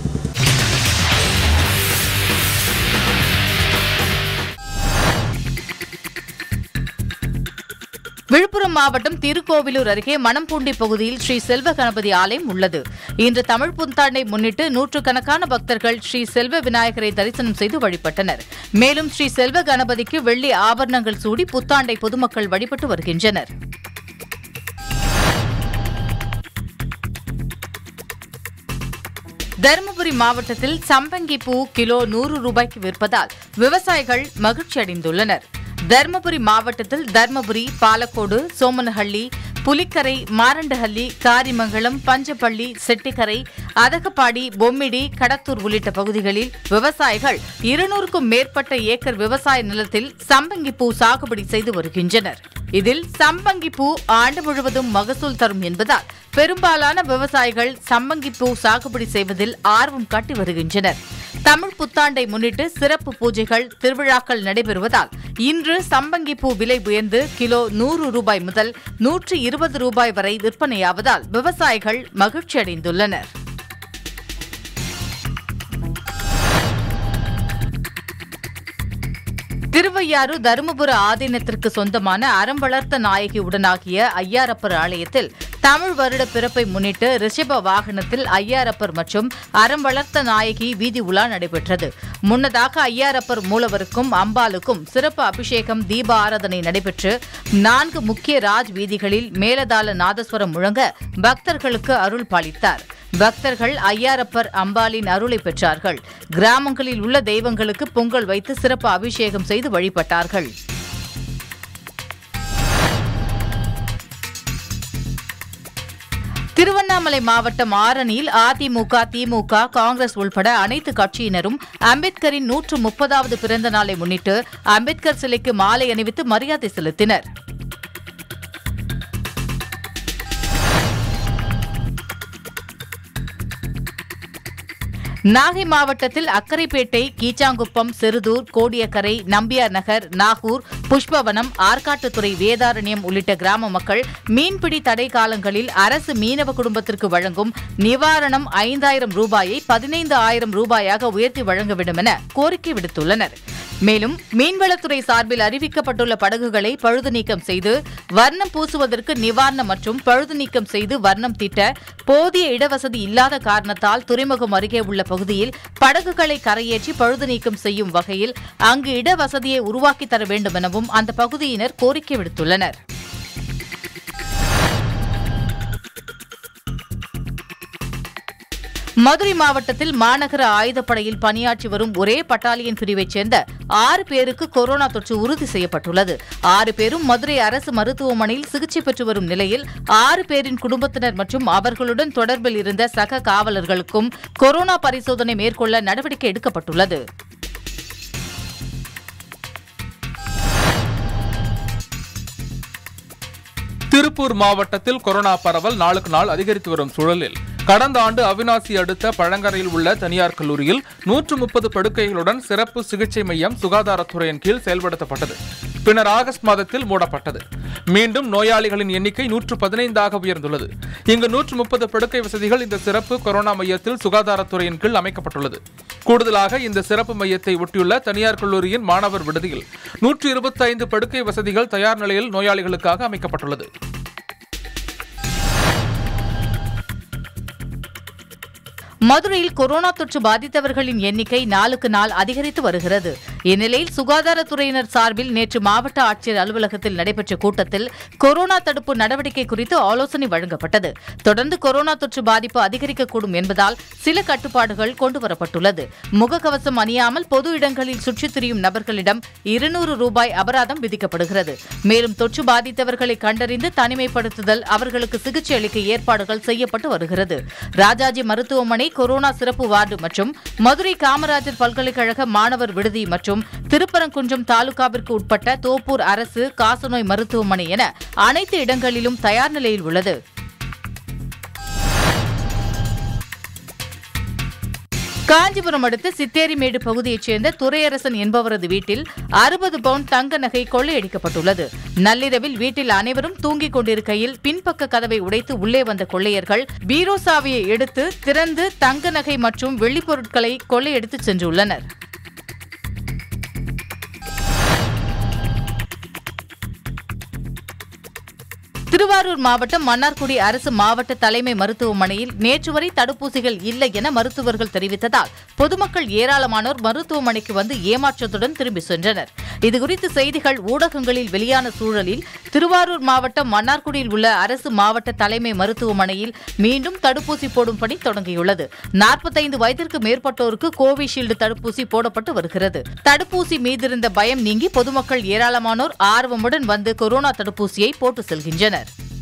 [SPEAKER 4] விழுப்புரம் மாவட்டம் திருக்கோவிலூர் அருகே மணம்பூண்டி பகுதியில் ஸ்ரீ செல்வ கணபதி ஆலயம் உள்ளது இன்று தமிழ் புத்தாண்டை முன்னிட்டு நூற்றுக்கணக்கான பக்தர்கள் ஸ்ரீ செல்வ விநாயகரை தரிசனம் செய்து வழிபட்டனர் மேலும் ஸ்ரீ செல்வ கணபதிக்கு வெள்ளி ஆபரணங்கள் சூடி புத்தாண்டை பொதுமக்கள் வழிபட்டு வருகின்றனர் தருமபுரி மாவட்டத்தில் சம்பங்கி பூ கிலோ நூறு ரூபாய்க்கு விற்பதால் விவசாயிகள் மகிழ்ச்சி அடைந்துள்ளனர் தருமபுரி மாவட்டத்தில் தருமபுரி பாலக்கோடு சோமனஹள்ளி புலிக்கரை மாரண்டஹள்ளி காரிமங்கலம் பஞ்சப்பள்ளி செட்டிக்கரை அதகப்பாடி பொம்மிடி கடத்தூர் உள்ளிட்ட பகுதிகளில் விவசாயிகள் இருநூறுக்கும் மேற்பட்ட ஏக்கர் விவசாய நிலத்தில் சம்பங்கி பூ சாகுபடி செய்து வருகின்றனர் இதில் சம்பங்கி பூ ஆண்டு முழுவதும் மகசூல் தரும் என்பதால் பெரும்பாலான விவசாயிகள் சம்பங்கி பூ சாகுபடி செய்வதில் ஆர்வம் காட்டி வருகின்றனர் தமிழ் புத்தாண்டை முன்னிட்டு சிறப்பு பூஜைகள் திருவிழாக்கள் நடைபெறுவதால் இன்று சம்பங்கி பூ விலை உயர்ந்து கிலோ நூறு ரூபாய் முதல் நூற்று இருபது ரூபாய் வரை விற்பனையாவதால் விவசாயிகள் மகிழ்ச்சி அடைந்துள்ளனர் திருவையாறு தருமபுர ஆதீனத்திற்கு சொந்தமான அறம் வளர்த்த நாயகி உடனாகிய ஐயாரப்பர் ஆலயத்தில் தமிழ் வருட பிறப்பை முன்னிட்டு ரிஷப வாகனத்தில் ஐயாரப்பர் மற்றும் அறம் வளர்த்த நாயகி வீதி உலா நடைபெற்றது முன்னதாக ஐயாரப்பர் மூலவருக்கும் அம்பாளுக்கும் சிறப்பு அபிஷேகம் தீப ஆராதனை நடைபெற்று நான்கு முக்கிய ராஜ் வீதிகளில் மேலதாள நாதஸ்வரம் முழங்க பக்தர்களுக்கு அருள் பாலித்தார் பக்தர்கள் ஐயாரப்பர் அம்பாளின் அருளை பெற்றார்கள் கிராமங்களில் உள்ள தெய்வங்களுக்கு பொங்கல் வைத்து சிறப்பு அபிஷேகம் செய்து வழிபட்டார்கள் திருவண்ணாமலை மாவட்டம் ஆரணியில் அதிமுக திமுக காங்கிரஸ் உள்பட அனைத்து கட்சியினரும் அம்பேத்கரின் நூற்று முப்பதாவது பிறந்த நாளை முன்னிட்டு அம்பேத்கர் சிலைக்கு மாலை அணிவித்து மரியாதை செலுத்தினர் நாகை மாவட்டத்தில் அக்கரைப்பேட்டை கீச்சாங்குப்பம் செருதூர் கோடியக்கரை நம்பியார் நகர் நாகூர் புஷ்பவனம் ஆற்காட்டுத்துறை வேதாரண்யம் உள்ளிட்ட கிராம மக்கள் மீன்பிடி தடை காலங்களில் அரசு மீனவ குடும்பத்திற்கு வழங்கும் நிவாரணம் ஐந்தாயிரம் ரூபாயை பதினைந்து ஆயிரம் ரூபாயாக உயர்த்தி வழங்க வேண்டும் என கோரிக்கை விடுத்துள்ளனர் மேலும் மீன்வளத்துறை சார்பில் அறிவிக்கப்பட்டுள்ள படகுகளை பழுது நீக்கம் செய்து வர்ணம் பூசுவதற்கு நிவாரணம் மற்றும் பழுது நீக்கம் செய்து வர்ணம் தீட்ட போதிய இடவசதி இல்லாத காரணத்தால் துறைமுகம் அருகே உள்ள பகுதியில் படகுகளை கரையேற்றி பழுது நீக்கம் செய்யும் வகையில் அங்கு இடவசதியை உருவாக்கி தர வேண்டும் எனவும் அந்த பகுதியினர் கோரிக்கை விடுத்துள்ளனர் மதுரை மாவட்டத்தில் மாநகர ஆயுதப்படையில் பணியாற்றி வரும் ஒரே பட்டாலியன் பிரிவைச் சேர்ந்த ஆறு பேருக்கு கொரோனா தொற்று உறுதி செய்யப்பட்டுள்ளது ஆறு பேரும் மதுரை அரசு மருத்துவமனையில் சிகிச்சை பெற்று வரும் நிலையில் ஆறு பேரின் குடும்பத்தினர் மற்றும் அவர்களுடன் தொடர்பில் இருந்த சக காவலர்களுக்கும் கொரோனா பரிசோதனை மேற்கொள்ள நடவடிக்கை எடுக்கப்பட்டுள்ளது
[SPEAKER 2] திருப்பூர் மாவட்டத்தில் கொரோனா பரவல் நாளுக்கு நாள் அதிகரித்து வரும் சூழலில் கடந்த ஆண்டு அவினாசி அடுத்த பழங்கரையில் உள்ள தனியார் கல்லூரியில் நூற்று முப்பது படுக்கைகளுடன் சிறப்பு சிகிச்சை மையம் சுகாதாரத்துறையின் கீழ் செயல்படுத்தப்பட்டது பின்னர் ஆகஸ்ட் மாதத்தில் மூடப்பட்டது மீண்டும் நோயாளிகளின் எண்ணிக்கை நூற்று பதினைந்தாக உயர்ந்துள்ளது இங்கு நூற்று முப்பது படுக்கை வசதிகள் இந்த சிறப்பு கொரோனா மையத்தில் சுகாதாரத்துறையின் கீழ் அமைக்கப்பட்டுள்ளது கூடுதலாக இந்த சிறப்பு மையத்தை ஒட்டியுள்ள தனியார் கல்லூரியின் மாணவர் விடுதியில் நூற்று இருபத்தைந்து படுக்கை வசதிகள் தயார் நிலையில் நோயாளிகளுக்காக அமைக்கப்பட்டுள்ளது
[SPEAKER 4] மதுரையில் கொரோனா தொற்று பாதித்தவர்களின் எண்ணிக்கை நாளுக்கு நாள் அதிகரித்து வருகிறது இந்நிலையில் சுகாதாரத்துறையினர் சார்பில் நேற்று மாவட்ட ஆட்சியர் அலுவலகத்தில் நடைபெற்ற கூட்டத்தில் கொரோனா தடுப்பு நடவடிக்கை குறித்து ஆலோசனை வழங்கப்பட்டது தொடர்ந்து கொரோனா தொற்று பாதிப்பு அதிகரிக்கக்கூடும் என்பதால் சில கட்டுப்பாடுகள் கொண்டுவரப்பட்டுள்ளது முகக்கவசம் அணியாமல் பொது இடங்களில் சுற்றித் திரியும் நபர்களிடம் இருநூறு ரூபாய் அபராதம் விதிக்கப்படுகிறது மேலும் தொற்று பாதித்தவர்களை கண்டறிந்து தனிமைப்படுத்துதல் அவர்களுக்கு சிகிச்சை அளிக்க ஏற்பாடுகள் செய்யப்பட்டு வருகிறது ராஜாஜி மருத்துவமனை கொரோனா சிறப்பு வார்டு மற்றும் மதுரை காமராஜர் பல்கலைக்கழக மாணவர் விடுதி மற்றும் திருப்பரங்குன்றம் தாலுகாவிற்கு உட்பட்ட தோப்பூர் அரசு காசநோய் மருத்துவமனை என அனைத்து இடங்களிலும் தயார் நிலையில் உள்ளது காஞ்சிபுரம் அடுத்த சித்தேரிமேடு பகுதியைச் சேர்ந்த துரையரசன் என்பவரது வீட்டில் அறுபது பவுண்ட் தங்க நகை கொள்ளையடிக்கப்பட்டுள்ளது நள்ளிரவில் வீட்டில் அனைவரும் தூங்கிக் கொண்டிருக்கையில் பின்பக்க கதவை உடைத்து உள்ளே வந்த கொள்ளையர்கள் பீரோ சாவியை எடுத்து திறந்து தங்க நகை மற்றும் வெள்ளிப் பொருட்களை கொள்ளையடித்துச் சென்றுள்ளனர் திருவாரூர் மாவட்டம் மன்னார்குடி அரசு மாவட்ட தலைமை மருத்துவமனையில் நேற்று வரை தடுப்பூசிகள் இல்லை என மருத்துவர்கள் தெரிவித்ததால் பொதுமக்கள் ஏராளமானோர் மருத்துவமனைக்கு வந்து ஏமாற்றத்துடன் திரும்பி சென்றனர் இதுகுறித்து செய்திகள் ஊடகங்களில் வெளியான சூழலில் திருவாரூர் மாவட்டம் மன்னார்குடியில் உள்ள அரசு மாவட்ட தலைமை மருத்துவமனையில் மீண்டும் தடுப்பூசி போடும் பணி தொடங்கியுள்ளது நாற்பத்தைந்து வயதிற்கு மேற்பட்டோருக்கு கோவிஷீல்டு தடுப்பூசி போடப்பட்டு வருகிறது தடுப்பூசி மீதிருந்த பயம் நீங்கி பொதுமக்கள் ஏராளமானோர் ஆர்வமுடன் வந்து கொரோனா தடுப்பூசியை போட்டு செல்கின்றனர்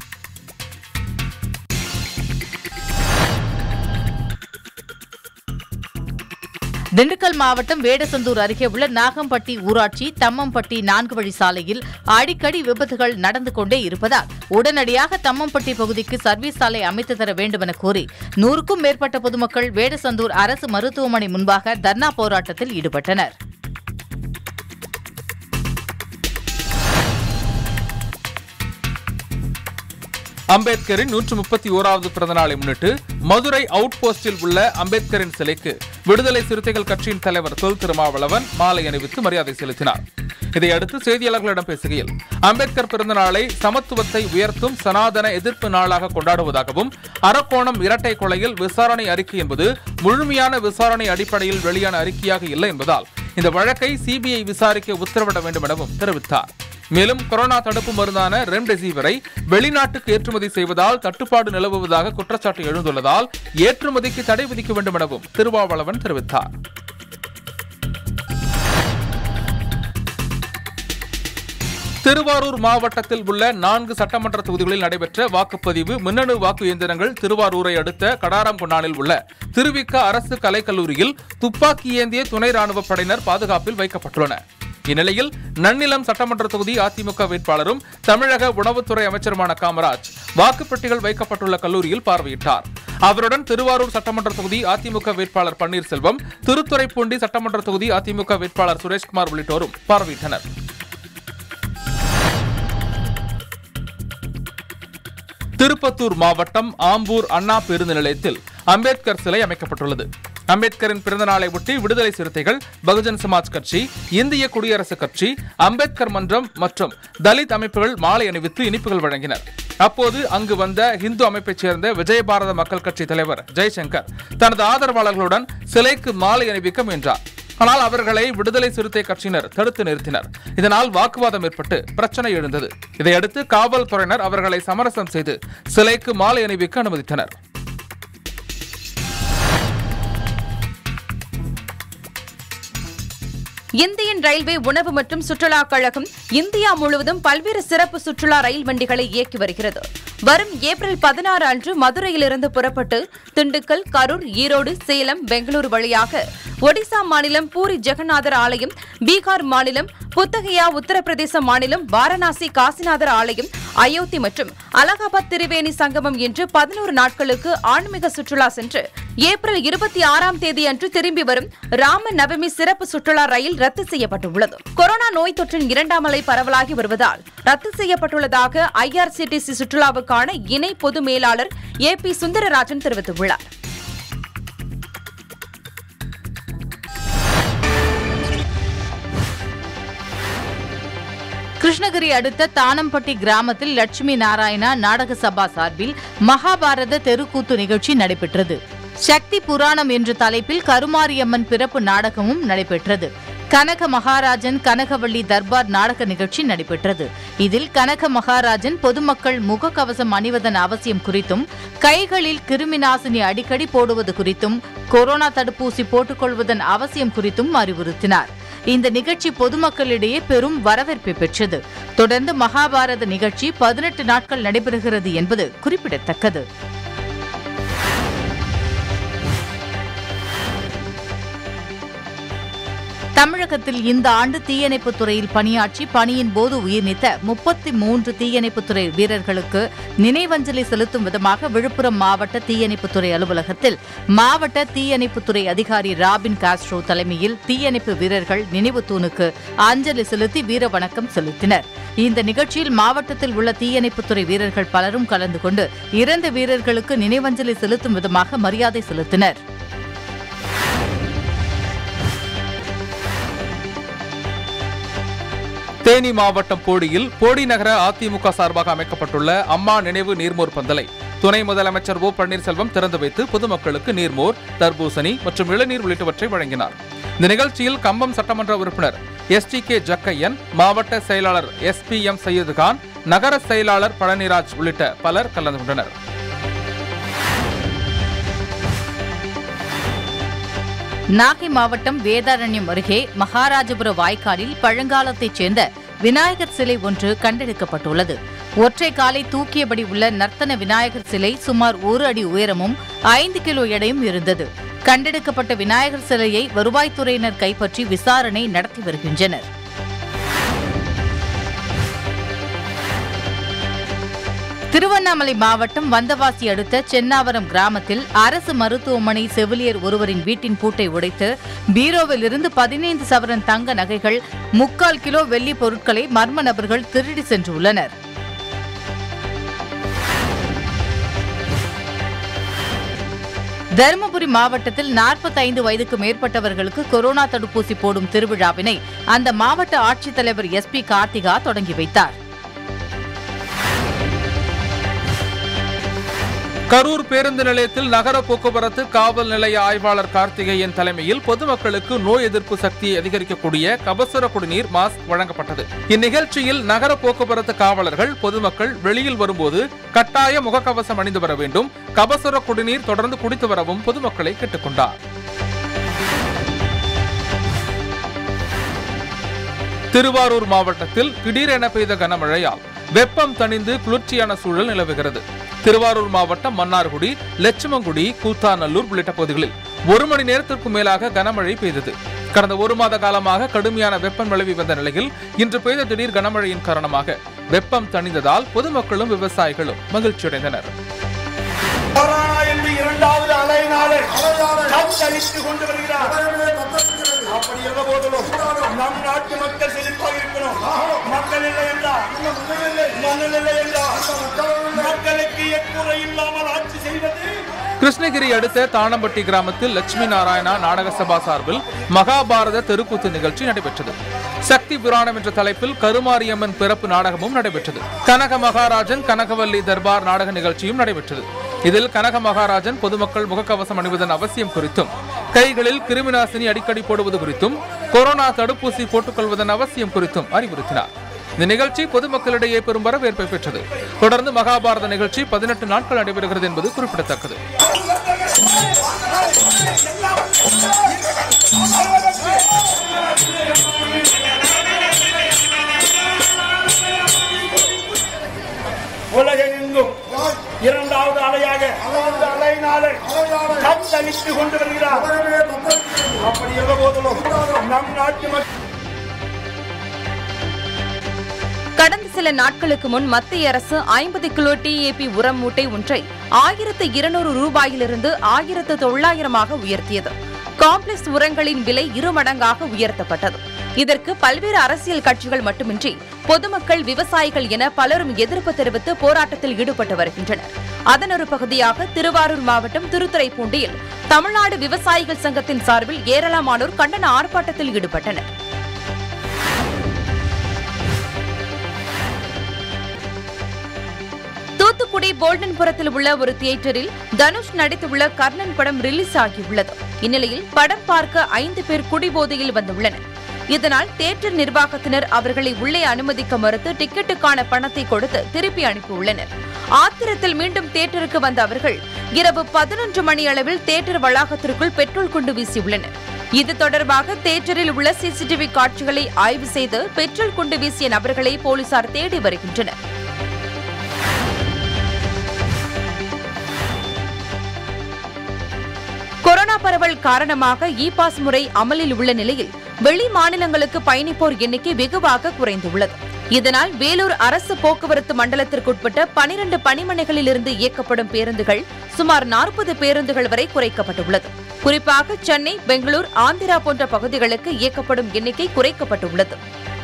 [SPEAKER 4] திண்டுக்கல் மாவட்டம் வேடசந்தூர் அருகே உள்ள நாகம்பட்டி ஊராட்சி தம்மம்பட்டி நான்கு வழி சாலையில் அடிக்கடி விபத்துகள் நடந்து கொண்டே இருப்பதால் உடனடியாக தம்மம்பட்டி பகுதிக்கு சர்வீஸ் சாலை அமைத்து தர வேண்டுமென கோரி நூறுக்கும் மேற்பட்ட பொதுமக்கள் வேடசந்தூர் அரசு மருத்துவமனை முன்பாக தர்ணா போராட்டத்தில் ஈடுபட்டனர்
[SPEAKER 2] அம்பேத்கரின் நூற்று முப்பத்தி ஓராவது பிறந்த நாளை முன்னிட்டு மதுரை அவுட் போஸ்டில் உள்ள அம்பேத்கரின் சிலைக்கு விடுதலை சிறுத்தைகள் கட்சியின் தலைவர் தொல் திருமாவளவன் மாலை அணிவித்து மரியாதை செலுத்தினார் இதையடுத்து செய்தியாளர்களிடம் பேசுகையில் அம்பேத்கர் பிறந்த நாளை சமத்துவத்தை உயர்த்தும் சனாதன எதிர்ப்பு நாளாக கொண்டாடுவதாகவும் அரக்கோணம் இரட்டை கொலையில் விசாரணை அறிக்கை என்பது முழுமையான விசாரணை அடிப்படையில் வெளியான அறிக்கையாக இல்லை என்பதால் இந்த வழக்கை சிபிஐ விசாரிக்க உத்தரவிட வேண்டும் எனவும் தெரிவித்தார் மேலும் கொரோனா தடுப்பு மருந்தான ரெம்டெசிவிரை வெளிநாட்டுக்கு ஏற்றுமதி செய்வதால் தட்டுப்பாடு நிலவுவதாக குற்றச்சாட்டு எழுந்துள்ளதால் ஏற்றுமதிக்கு தடை விதிக்க வேண்டும் எனவும் திருவாவளவன் தெரிவித்தார் திருவாரூர் மாவட்டத்தில் உள்ள நான்கு சட்டமன்ற தொகுதிகளில் நடைபெற்ற வாக்குப்பதிவு மின்னணு வாக்கு இயந்திரங்கள் திருவாரூரை அடுத்த கடாரம்கொண்டானில் உள்ள திருவிக்க அரசு கலைக்கல்லூரியில் துப்பாக்கி ஏந்திய துணை ராணுவ படையினர் பாதுகாப்பில் வைக்கப்பட்டுள்ளன இந்நிலையில் நன்னிலம் சட்டமன்ற தொகுதி அதிமுக வேட்பாளரும் தமிழக உணவுத்துறை அமைச்சருமான காமராஜ் வாக்குப்பெட்டிகள் வைக்கப்பட்டுள்ள கல்லூரியில் பார்வையிட்டார் அவருடன் திருவாரூர் சட்டமன்ற தொகுதி அதிமுக வேட்பாளர் பன்னீர்செல்வம் திருத்துறைப்பூண்டி சட்டமன்ற தொகுதி அதிமுக வேட்பாளர் சுரேஷ்குமார் உள்ளிட்டோரும் பார்வையிட்டனர் திருப்பத்தூர் மாவட்டம் ஆம்பூர் அண்ணா பேருந்து நிலையத்தில் அம்பேத்கர் சிலை அமைக்கப்பட்டுள்ளது அம்பேத்கரின் பிறந்த நாளை ஒட்டி விடுதலை சிறுத்தைகள் பகுஜன் சமாஜ் கட்சி இந்திய குடியரசுக் கட்சி அம்பேத்கர் மன்றம் மற்றும் தலித் அமைப்புகள் மாலை அணிவித்து இனிப்புகள் வழங்கினர் அப்போது அங்கு வந்த இந்து அமைப்பைச் சேர்ந்த விஜயபாரத மக்கள் கட்சி தலைவர் ஜெய்சங்கர் தனது ஆதரவாளர்களுடன் சிலைக்கு மாலை அணிவிக்க முயன்றார் ஆனால் அவர்களை விடுதலை சிறுத்தை கட்சியினர் தடுத்து நிறுத்தினர் இதனால் வாக்குவாதம் ஏற்பட்டு பிரச்சனை எழுந்தது இதையடுத்து காவல்துறையினர் அவர்களை சமரசம் செய்து சிலைக்கு மாலை அணிவிக்க அனுமதித்தனர்
[SPEAKER 1] இந்தியன் ரயில்வே உணவு மற்றும் சுற்றுலா கழகம் இந்தியா முழுவதும் பல்வேறு சிறப்பு சுற்றுலா ரயில் வண்டிகளை இயக்கி வருகிறது வரும் ஏப்ரல் பதினாறு அன்று மதுரையிலிருந்து புறப்பட்டு திண்டுக்கல் கரூர் ஈரோடு சேலம் பெங்களூரு வழியாக ஒடிசா மாநிலம் பூரி ஜெகநாதர் ஆலயம் பீகார் மாநிலம் புத்தகையா உத்தரப்பிரதேச மாநிலம் வாரணாசி காசிநாதர் ஆலயம் அயோத்தி மற்றும் அலகாபாத் திரிவேணி சங்கமம் என்று பதினோரு நாட்களுக்கு ஆன்மீக சுற்றுலா சென்று ஏப்ரல் இருபத்தி ஆறாம் தேதி அன்று திரும்பி வரும் ராம நவமி சிறப்பு சுற்றுலா ரயில் ரத்து செய்யப்பட்டுள்ளது கொரோனா நோய் தொற்றின் இரண்டாம் அலை பரவலாகி வருவதால் ரத்து செய்யப்பட்டுள்ளதாக ஐஆர்சிடிசி சுற்றுலாவுக்கான இணை பொது மேலாளர் ஏ பி சுந்தரராஜன் தெரிவித்துள்ளார்
[SPEAKER 4] கிருஷ்ணகிரி அடுத்த தானம்பட்டி கிராமத்தில் லட்சுமி நாராயணா நாடக சபா சார்பில் மகாபாரத தெருக்கூத்து நிகழ்ச்சி நடைபெற்றது சக்தி புராணம் என்ற தலைப்பில் கருமாரியம்மன் பிறப்பு நாடகமும் நடைபெற்றது கனக மகாராஜன் கனகவள்ளி தர்பார் நாடக நிகழ்ச்சி நடைபெற்றது இதில் கனக மகாராஜன் பொதுமக்கள் முகக்கவசம் அணிவதன் அவசியம் குறித்தும் கைகளில் கிருமி நாசினி அடிக்கடி போடுவது குறித்தும் கொரோனா தடுப்பூசி போட்டுக்கொள்வதன் அவசியம் குறித்தும் அறிவுறுத்தினார் இந்த நிகழ்ச்சி பொதுமக்களிடையே பெரும் வரவேற்பை பெற்றது தொடர்ந்து மகாபாரத நிகழ்ச்சி பதினெட்டு நாட்கள் நடைபெறுகிறது என்பது குறிப்பிடத்தக்கது தமிழகத்தில் இந்த ஆண்டு தீயணைப்புத் துறையில் பணியாற்றி பணியின் போது உயிர்நீத்த முப்பத்தி மூன்று தீயணைப்புத்துறை வீரர்களுக்கு நினைவஞ்சலி செலுத்தும் விதமாக விழுப்புரம் மாவட்ட தீயணைப்புத்துறை அலுவலகத்தில் மாவட்ட தீயணைப்புத்துறை அதிகாரி ராபின் காஸ்ட்ரோ தலைமையில் தீயணைப்பு வீரர்கள் நினைவு தூணுக்கு அஞ்சலி செலுத்தி வீர வணக்கம் செலுத்தினர் இந்த நிகழ்ச்சியில் மாவட்டத்தில் உள்ள தீயணைப்புத்துறை வீரர்கள் பலரும் கலந்து கொண்டு இறந்த வீரர்களுக்கு நினைவஞ்சலி செலுத்தும் விதமாக மரியாதை செலுத்தினர்
[SPEAKER 2] தேனி மாவட்டம் போடியில் போடி நகர அதிமுக சார்பாக அமைக்கப்பட்டுள்ள அம்மா நினைவு நீர்மோர் பந்தலை துணை முதலமைச்சர் ஓ பன்னீர்செல்வம் திறந்து வைத்து பொதுமக்களுக்கு நீர்மோர் தர்பூசணி மற்றும் இளநீர் உள்ளிட்டவற்றை வழங்கினார் இந்த நிகழ்ச்சியில் கம்பம் சட்டமன்ற உறுப்பினர் எஸ் டி கே ஜக்கையன் மாவட்ட செயலாளர் S P M Syed Khan நகர செயலாளர் பழனிராஜ் உள்ளிட்ட பலர் கலந்து கொண்டனர்
[SPEAKER 4] நாகை மாவட்டம் வேதாரண்யம் அருகே மகாராஜபுர வாய்க்காலில் பழங்காலத்தைச் சேர்ந்த விநாயகர் சிலை ஒன்று கண்டெடுக்கப்பட்டுள்ளது ஒற்றை காலை தூக்கியபடி உள்ள நர்த்தன விநாயகர் சிலை சுமார் ஒரு அடி உயரமும் ஐந்து கிலோ எடையும் இருந்தது கண்டெடுக்கப்பட்ட விநாயகர் சிலையை வருவாய்த்துறையினர் கைப்பற்றி விசாரணை நடத்தி வருகின்றனர் திருவண்ணாமலை மாவட்டம் வந்தவாசி அடுத்த சென்னாவரம் கிராமத்தில் அரசு மருத்துவமனை செவிலியர் ஒருவரின் வீட்டின் பூட்டை உடைத்து பீரோவில் இருந்து பதினைந்து சவரன் தங்க நகைகள் முக்கால் கிலோ வெள்ளி பொருட்களை மர்ம நபர்கள் திருடி சென்றுள்ளனர் தருமபுரி மாவட்டத்தில் 45 வயதுக்கு மேற்பட்டவர்களுக்கு கொரோனா தடுப்பூசி போடும் திருவிழாவினை அந்த மாவட்ட ஆட்சித்தலைவர் எஸ் பி கார்த்திகா தொடங்கி வைத்தார்
[SPEAKER 2] கரூர் பேருந்து நிலையத்தில் நகர போக்குவரத்து காவல் நிலைய ஆய்வாளர் கார்த்திகேயன் தலைமையில் பொதுமக்களுக்கு நோய் எதிர்ப்பு சக்தியை அதிகரிக்கக்கூடிய கபசுர குடிநீர் மாஸ்க் வழங்கப்பட்டது இந்நிகழ்ச்சியில் நகர போக்குவரத்து காவலர்கள் பொதுமக்கள் வெளியில் வரும்போது கட்டாய முகக்கவசம் அணிந்து வர வேண்டும் கபசுர குடிநீர் தொடர்ந்து குடித்து வரவும் பொதுமக்களை கேட்டுக்கொண்டார் திருவாரூர் மாவட்டத்தில் திடீரென பெய்த கனமழையால் வெப்பம் தணிந்து குளிர்ச்சியான சூழல் நிலவுகிறது திருவாரூர் மாவட்டம் மன்னார்குடி லட்சுமங்குடி கூத்தாநல்லூர் உள்ளிட்ட பகுதிகளில் ஒரு மணி நேரத்திற்கு மேலாக கனமழை பெய்தது கடந்த ஒரு மாத காலமாக கடுமையான வெப்பம் நிலவி வந்த நிலையில் இன்று பெய்த திடீர் கனமழையின் காரணமாக வெப்பம் தணிந்ததால் பொதுமக்களும் விவசாயிகளும் மகிழ்ச்சியடைந்தனர்
[SPEAKER 3] கொரோனா என்று இரண்டாவது அலையினாலே தத்தளித்து கொண்டு வருகிறார் அப்படி இருந்த போதிலும் நம் நாட்டு மக்கள் செழிப்பாக இருக்கணும் மக்கள் இல்லை என்றால் மன்னன் இல்லை என்றால் மக்களுக்கு எக்குறை இல்லாமல் ஆட்சி செய்வது
[SPEAKER 2] கிருஷ்ணகிரி அடுத்த தானம்பட்டி கிராமத்தில் லட்சுமி நாராயணா நாடக சபா சார்பில் மகாபாரத தெருக்கூத்து நிகழ்ச்சி நடைபெற்றது சக்தி புராணம் என்ற தலைப்பில் கருமாரியம்மன் பிறப்பு நாடகமும் நடைபெற்றது கனக மகாராஜன் கனகவல்லி தர்பார் நாடக நிகழ்ச்சியும் நடைபெற்றது இதில் கனக மகாராஜன் பொதுமக்கள் முகக்கவசம் அணிவதன் அவசியம் குறித்தும் கைகளில் கிருமிநாசினி அடிக்கடி போடுவது குறித்தும் கொரோனா தடுப்பூசி போட்டுக்கொள்வதன் அவசியம் குறித்தும் அறிவுறுத்தினார் இந்த நிகழ்ச்சி பொதுமக்களிடையே பெரும் வரவேற்பை பெற்றது தொடர்ந்து மகாபாரத நிகழ்ச்சி பதினெட்டு நாட்கள் நடைபெறுகிறது என்பது குறிப்பிடத்தக்கது
[SPEAKER 3] உலகெங்கும் இரண்டாவது அலையாக அலையினாலே கத்தளித்து கொண்டு வருகிறார் அப்படி இருந்த போதிலும் நம் நாட்டு மக்கள்
[SPEAKER 1] கடந்த சில நாட்களுக்கு முன் மத்திய அரசு ஐம்பது கிலோ டிஏபி உரம் மூட்டை ஒன்றை ஆயிரத்து இருநூறு ரூபாயிலிருந்து ஆயிரத்து தொள்ளாயிரமாக உயர்த்தியது காம்ப்ளெக்ஸ் உரங்களின் விலை இருமடங்காக உயர்த்தப்பட்டது இதற்கு பல்வேறு அரசியல் கட்சிகள் மட்டுமின்றி பொதுமக்கள் விவசாயிகள் என பலரும் எதிர்ப்பு தெரிவித்து போராட்டத்தில் ஈடுபட்டு வருகின்றனர் அதன் ஒரு பகுதியாக திருவாரூர் மாவட்டம் திருத்துறைப்பூண்டியில் தமிழ்நாடு விவசாயிகள் சங்கத்தின் சார்பில் ஏராளமானோர் கண்டன ஆர்ப்பாட்டத்தில் ஈடுபட்டனர் தூத்துக்குடி போல்டன்புரத்தில் உள்ள ஒரு தியேட்டரில் தனுஷ் நடித்துள்ள கர்ணன் படம் ரிலீஸ் ஆகியுள்ளது இந்நிலையில் படம் பார்க்க ஐந்து பேர் குடிபோதையில் வந்துள்ளனர் இதனால் தியேட்டர் நிர்வாகத்தினர் அவர்களை உள்ளே அனுமதிக்க மறுத்து டிக்கெட்டுக்கான பணத்தை கொடுத்து திருப்பி அனுப்பியுள்ளனர் ஆத்திரத்தில் மீண்டும் தியேட்டருக்கு வந்த அவர்கள் இரவு பதினொன்று மணி அளவில் தியேட்டர் வளாகத்திற்குள் பெட்ரோல் குண்டு வீசியுள்ளனர் இது தொடர்பாக தியேட்டரில் உள்ள சிசிடிவி காட்சிகளை ஆய்வு செய்து பெட்ரோல் குண்டு வீசிய நபர்களை போலீசார் தேடி வருகின்றனர் கொரோனா பரவல் காரணமாக இ பாஸ் முறை அமலில் உள்ள நிலையில் வெளி மாநிலங்களுக்கு பயணிப்போர் எண்ணிக்கை வெகுவாக குறைந்துள்ளது இதனால் வேலூர் அரசு போக்குவரத்து மண்டலத்திற்குட்பட்ட பனிரண்டு பணிமனைகளில் இருந்து இயக்கப்படும் பேருந்துகள் சுமார் நாற்பது பேருந்துகள் வரை குறைக்கப்பட்டுள்ளது குறிப்பாக சென்னை பெங்களூர் ஆந்திரா போன்ற பகுதிகளுக்கு இயக்கப்படும் எண்ணிக்கை குறைக்கப்பட்டுள்ளது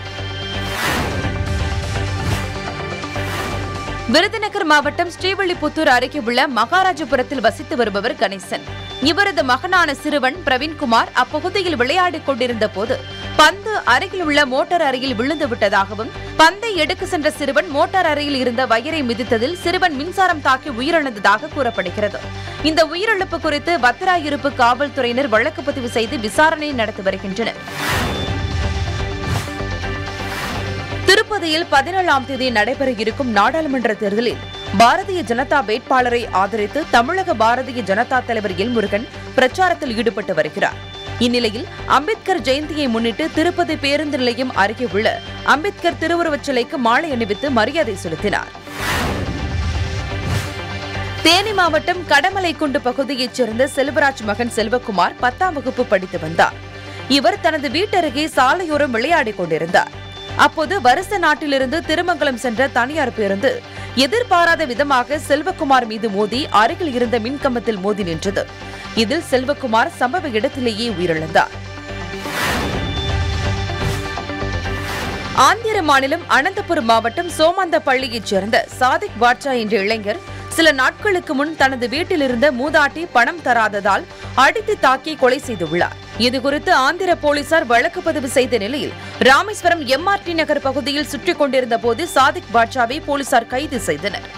[SPEAKER 1] விருதுநகர் மாவட்டம் ஸ்ரீவில்லிபுத்தூர் அருகே உள்ள மகாராஜபுரத்தில் வசித்து வருபவர் கணேசன் இவரது மகனான சிறுவன் பிரவீன்குமார் அப்பகுதியில் விளையாடிக் கொண்டிருந்த போது பந்து அருகில் உள்ள மோட்டார் அறையில் விழுந்து விட்டதாகவும் பந்தை எடுக்க சென்ற சிறுவன் மோட்டார் அறையில் இருந்த வயரை மிதித்ததில் சிறுவன் மின்சாரம் தாக்கி உயிரிழந்ததாக கூறப்படுகிறது இந்த உயிரிழப்பு குறித்து வத்திராயிருப்பு காவல்துறையினர் வழக்கு பதிவு செய்து விசாரணை நடத்தி வருகின்றனர் திருப்பதியில் பதினேழாம் தேதி நடைபெற இருக்கும் நாடாளுமன்ற தேர்தலில் பாரதிய ஜனதா வேட்பாளரை ஆதரித்து தமிழக பாரதிய ஜனதா தலைவர் எல் முருகன் பிரச்சாரத்தில் ஈடுபட்டு வருகிறார் இந்நிலையில் அம்பேத்கர் ஜெயந்தியை முன்னிட்டு திருப்பதி பேருந்து நிலையம் அருகே உள்ள அம்பேத்கர் திருவுருவச் சிலைக்கு மாலை அணிவித்து மரியாதை செலுத்தினார் தேனி மாவட்டம் கடமலைக்குண்டு பகுதியைச் சேர்ந்த செல்வராஜ் மகன் செல்வகுமார் பத்தாம் வகுப்பு படித்து வந்தார் இவர் தனது வீட்டருகே சாலையோரம் விளையாடிக் கொண்டிருந்தார் அப்போது வருச நாட்டிலிருந்து திருமங்கலம் சென்ற தனியார் பேருந்து எதிர்பாராத விதமாக செல்வகுமார் மீது மோதி அருகில் இருந்த மின்கம்பத்தில் மோதி நின்றது இதில் செல்வகுமார் சம்பவ இடத்திலேயே உயிரிழந்தார் ஆந்திர மாநிலம் அனந்தபுரம் மாவட்டம் சோமந்தப்பள்ளியைச் சேர்ந்த சாதிக் பாட்சா என்ற இளைஞர் சில நாட்களுக்கு முன் தனது வீட்டில் இருந்த மூதாட்டி பணம் தராததால் அடித்து தாக்கி கொலை செய்துள்ளார் இதுகுறித்து ஆந்திர போலீசார் வழக்கு பதிவு செய்த நிலையில் ராமேஸ்வரம் எம்ஆர்டி நகர் பகுதியில் சுற்றிக் கொண்டிருந்த போது சாதிக் பாட்சாவை போலீசார் கைது செய்தனர்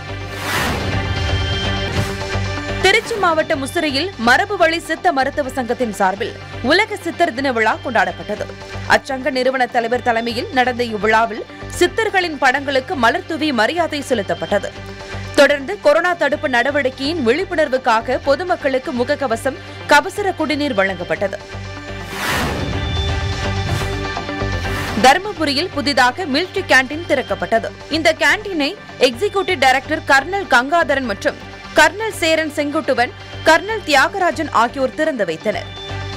[SPEAKER 1] திருச்சி மாவட்ட முசிறியில் மரபு வழி சித்த மருத்துவ சங்கத்தின் சார்பில் உலக சித்தர் தின விழா கொண்டாடப்பட்டது அச்சங்க நிறுவன தலைவர் தலைமையில் நடந்த இவ்விழாவில் சித்தர்களின் படங்களுக்கு மலர் தூவி மரியாதை செலுத்தப்பட்டது தொடர்ந்து கொரோனா தடுப்பு நடவடிக்கையின் விழிப்புணர்வுக்காக பொதுமக்களுக்கு முகக்கவசம் கபசுர குடிநீர் வழங்கப்பட்டது தருமபுரியில் புதிதாக மிலிட்டரி கேண்டீன் திறக்கப்பட்டது இந்த கேண்டீனை எக்ஸிகியூட்டிவ் டைரக்டர் கர்னல் கங்காதரன் மற்றும் கர்னல் சேரன் செங்குட்டுவன் கர்னல் தியாகராஜன் ஆகியோர் திறந்து வைத்தனர்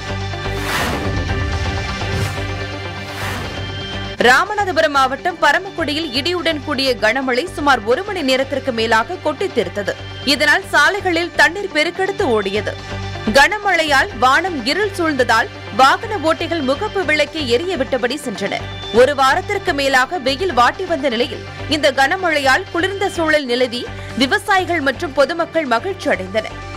[SPEAKER 1] ராமநாதபுரம் மாவட்டம் பரமக்குடியில் இடியுடன் கூடிய கனமழை சுமார் ஒரு மணி நேரத்திற்கு மேலாக கொட்டித் தீர்த்தது இதனால் சாலைகளில் தண்ணீர் பெருக்கெடுத்து ஓடியது கனமழையால் வானம் இருள் சூழ்ந்ததால் வாகன ஓட்டிகள் முகப்பு விளக்கை எரிய விட்டபடி சென்றனர் ஒரு வாரத்திற்கு மேலாக வெயில் வாட்டி வந்த நிலையில் இந்த கனமழையால் குளிர்ந்த சூழல் நிலவி விவசாயிகள் மற்றும் பொதுமக்கள் மகிழ்ச்சி அடைந்தனர்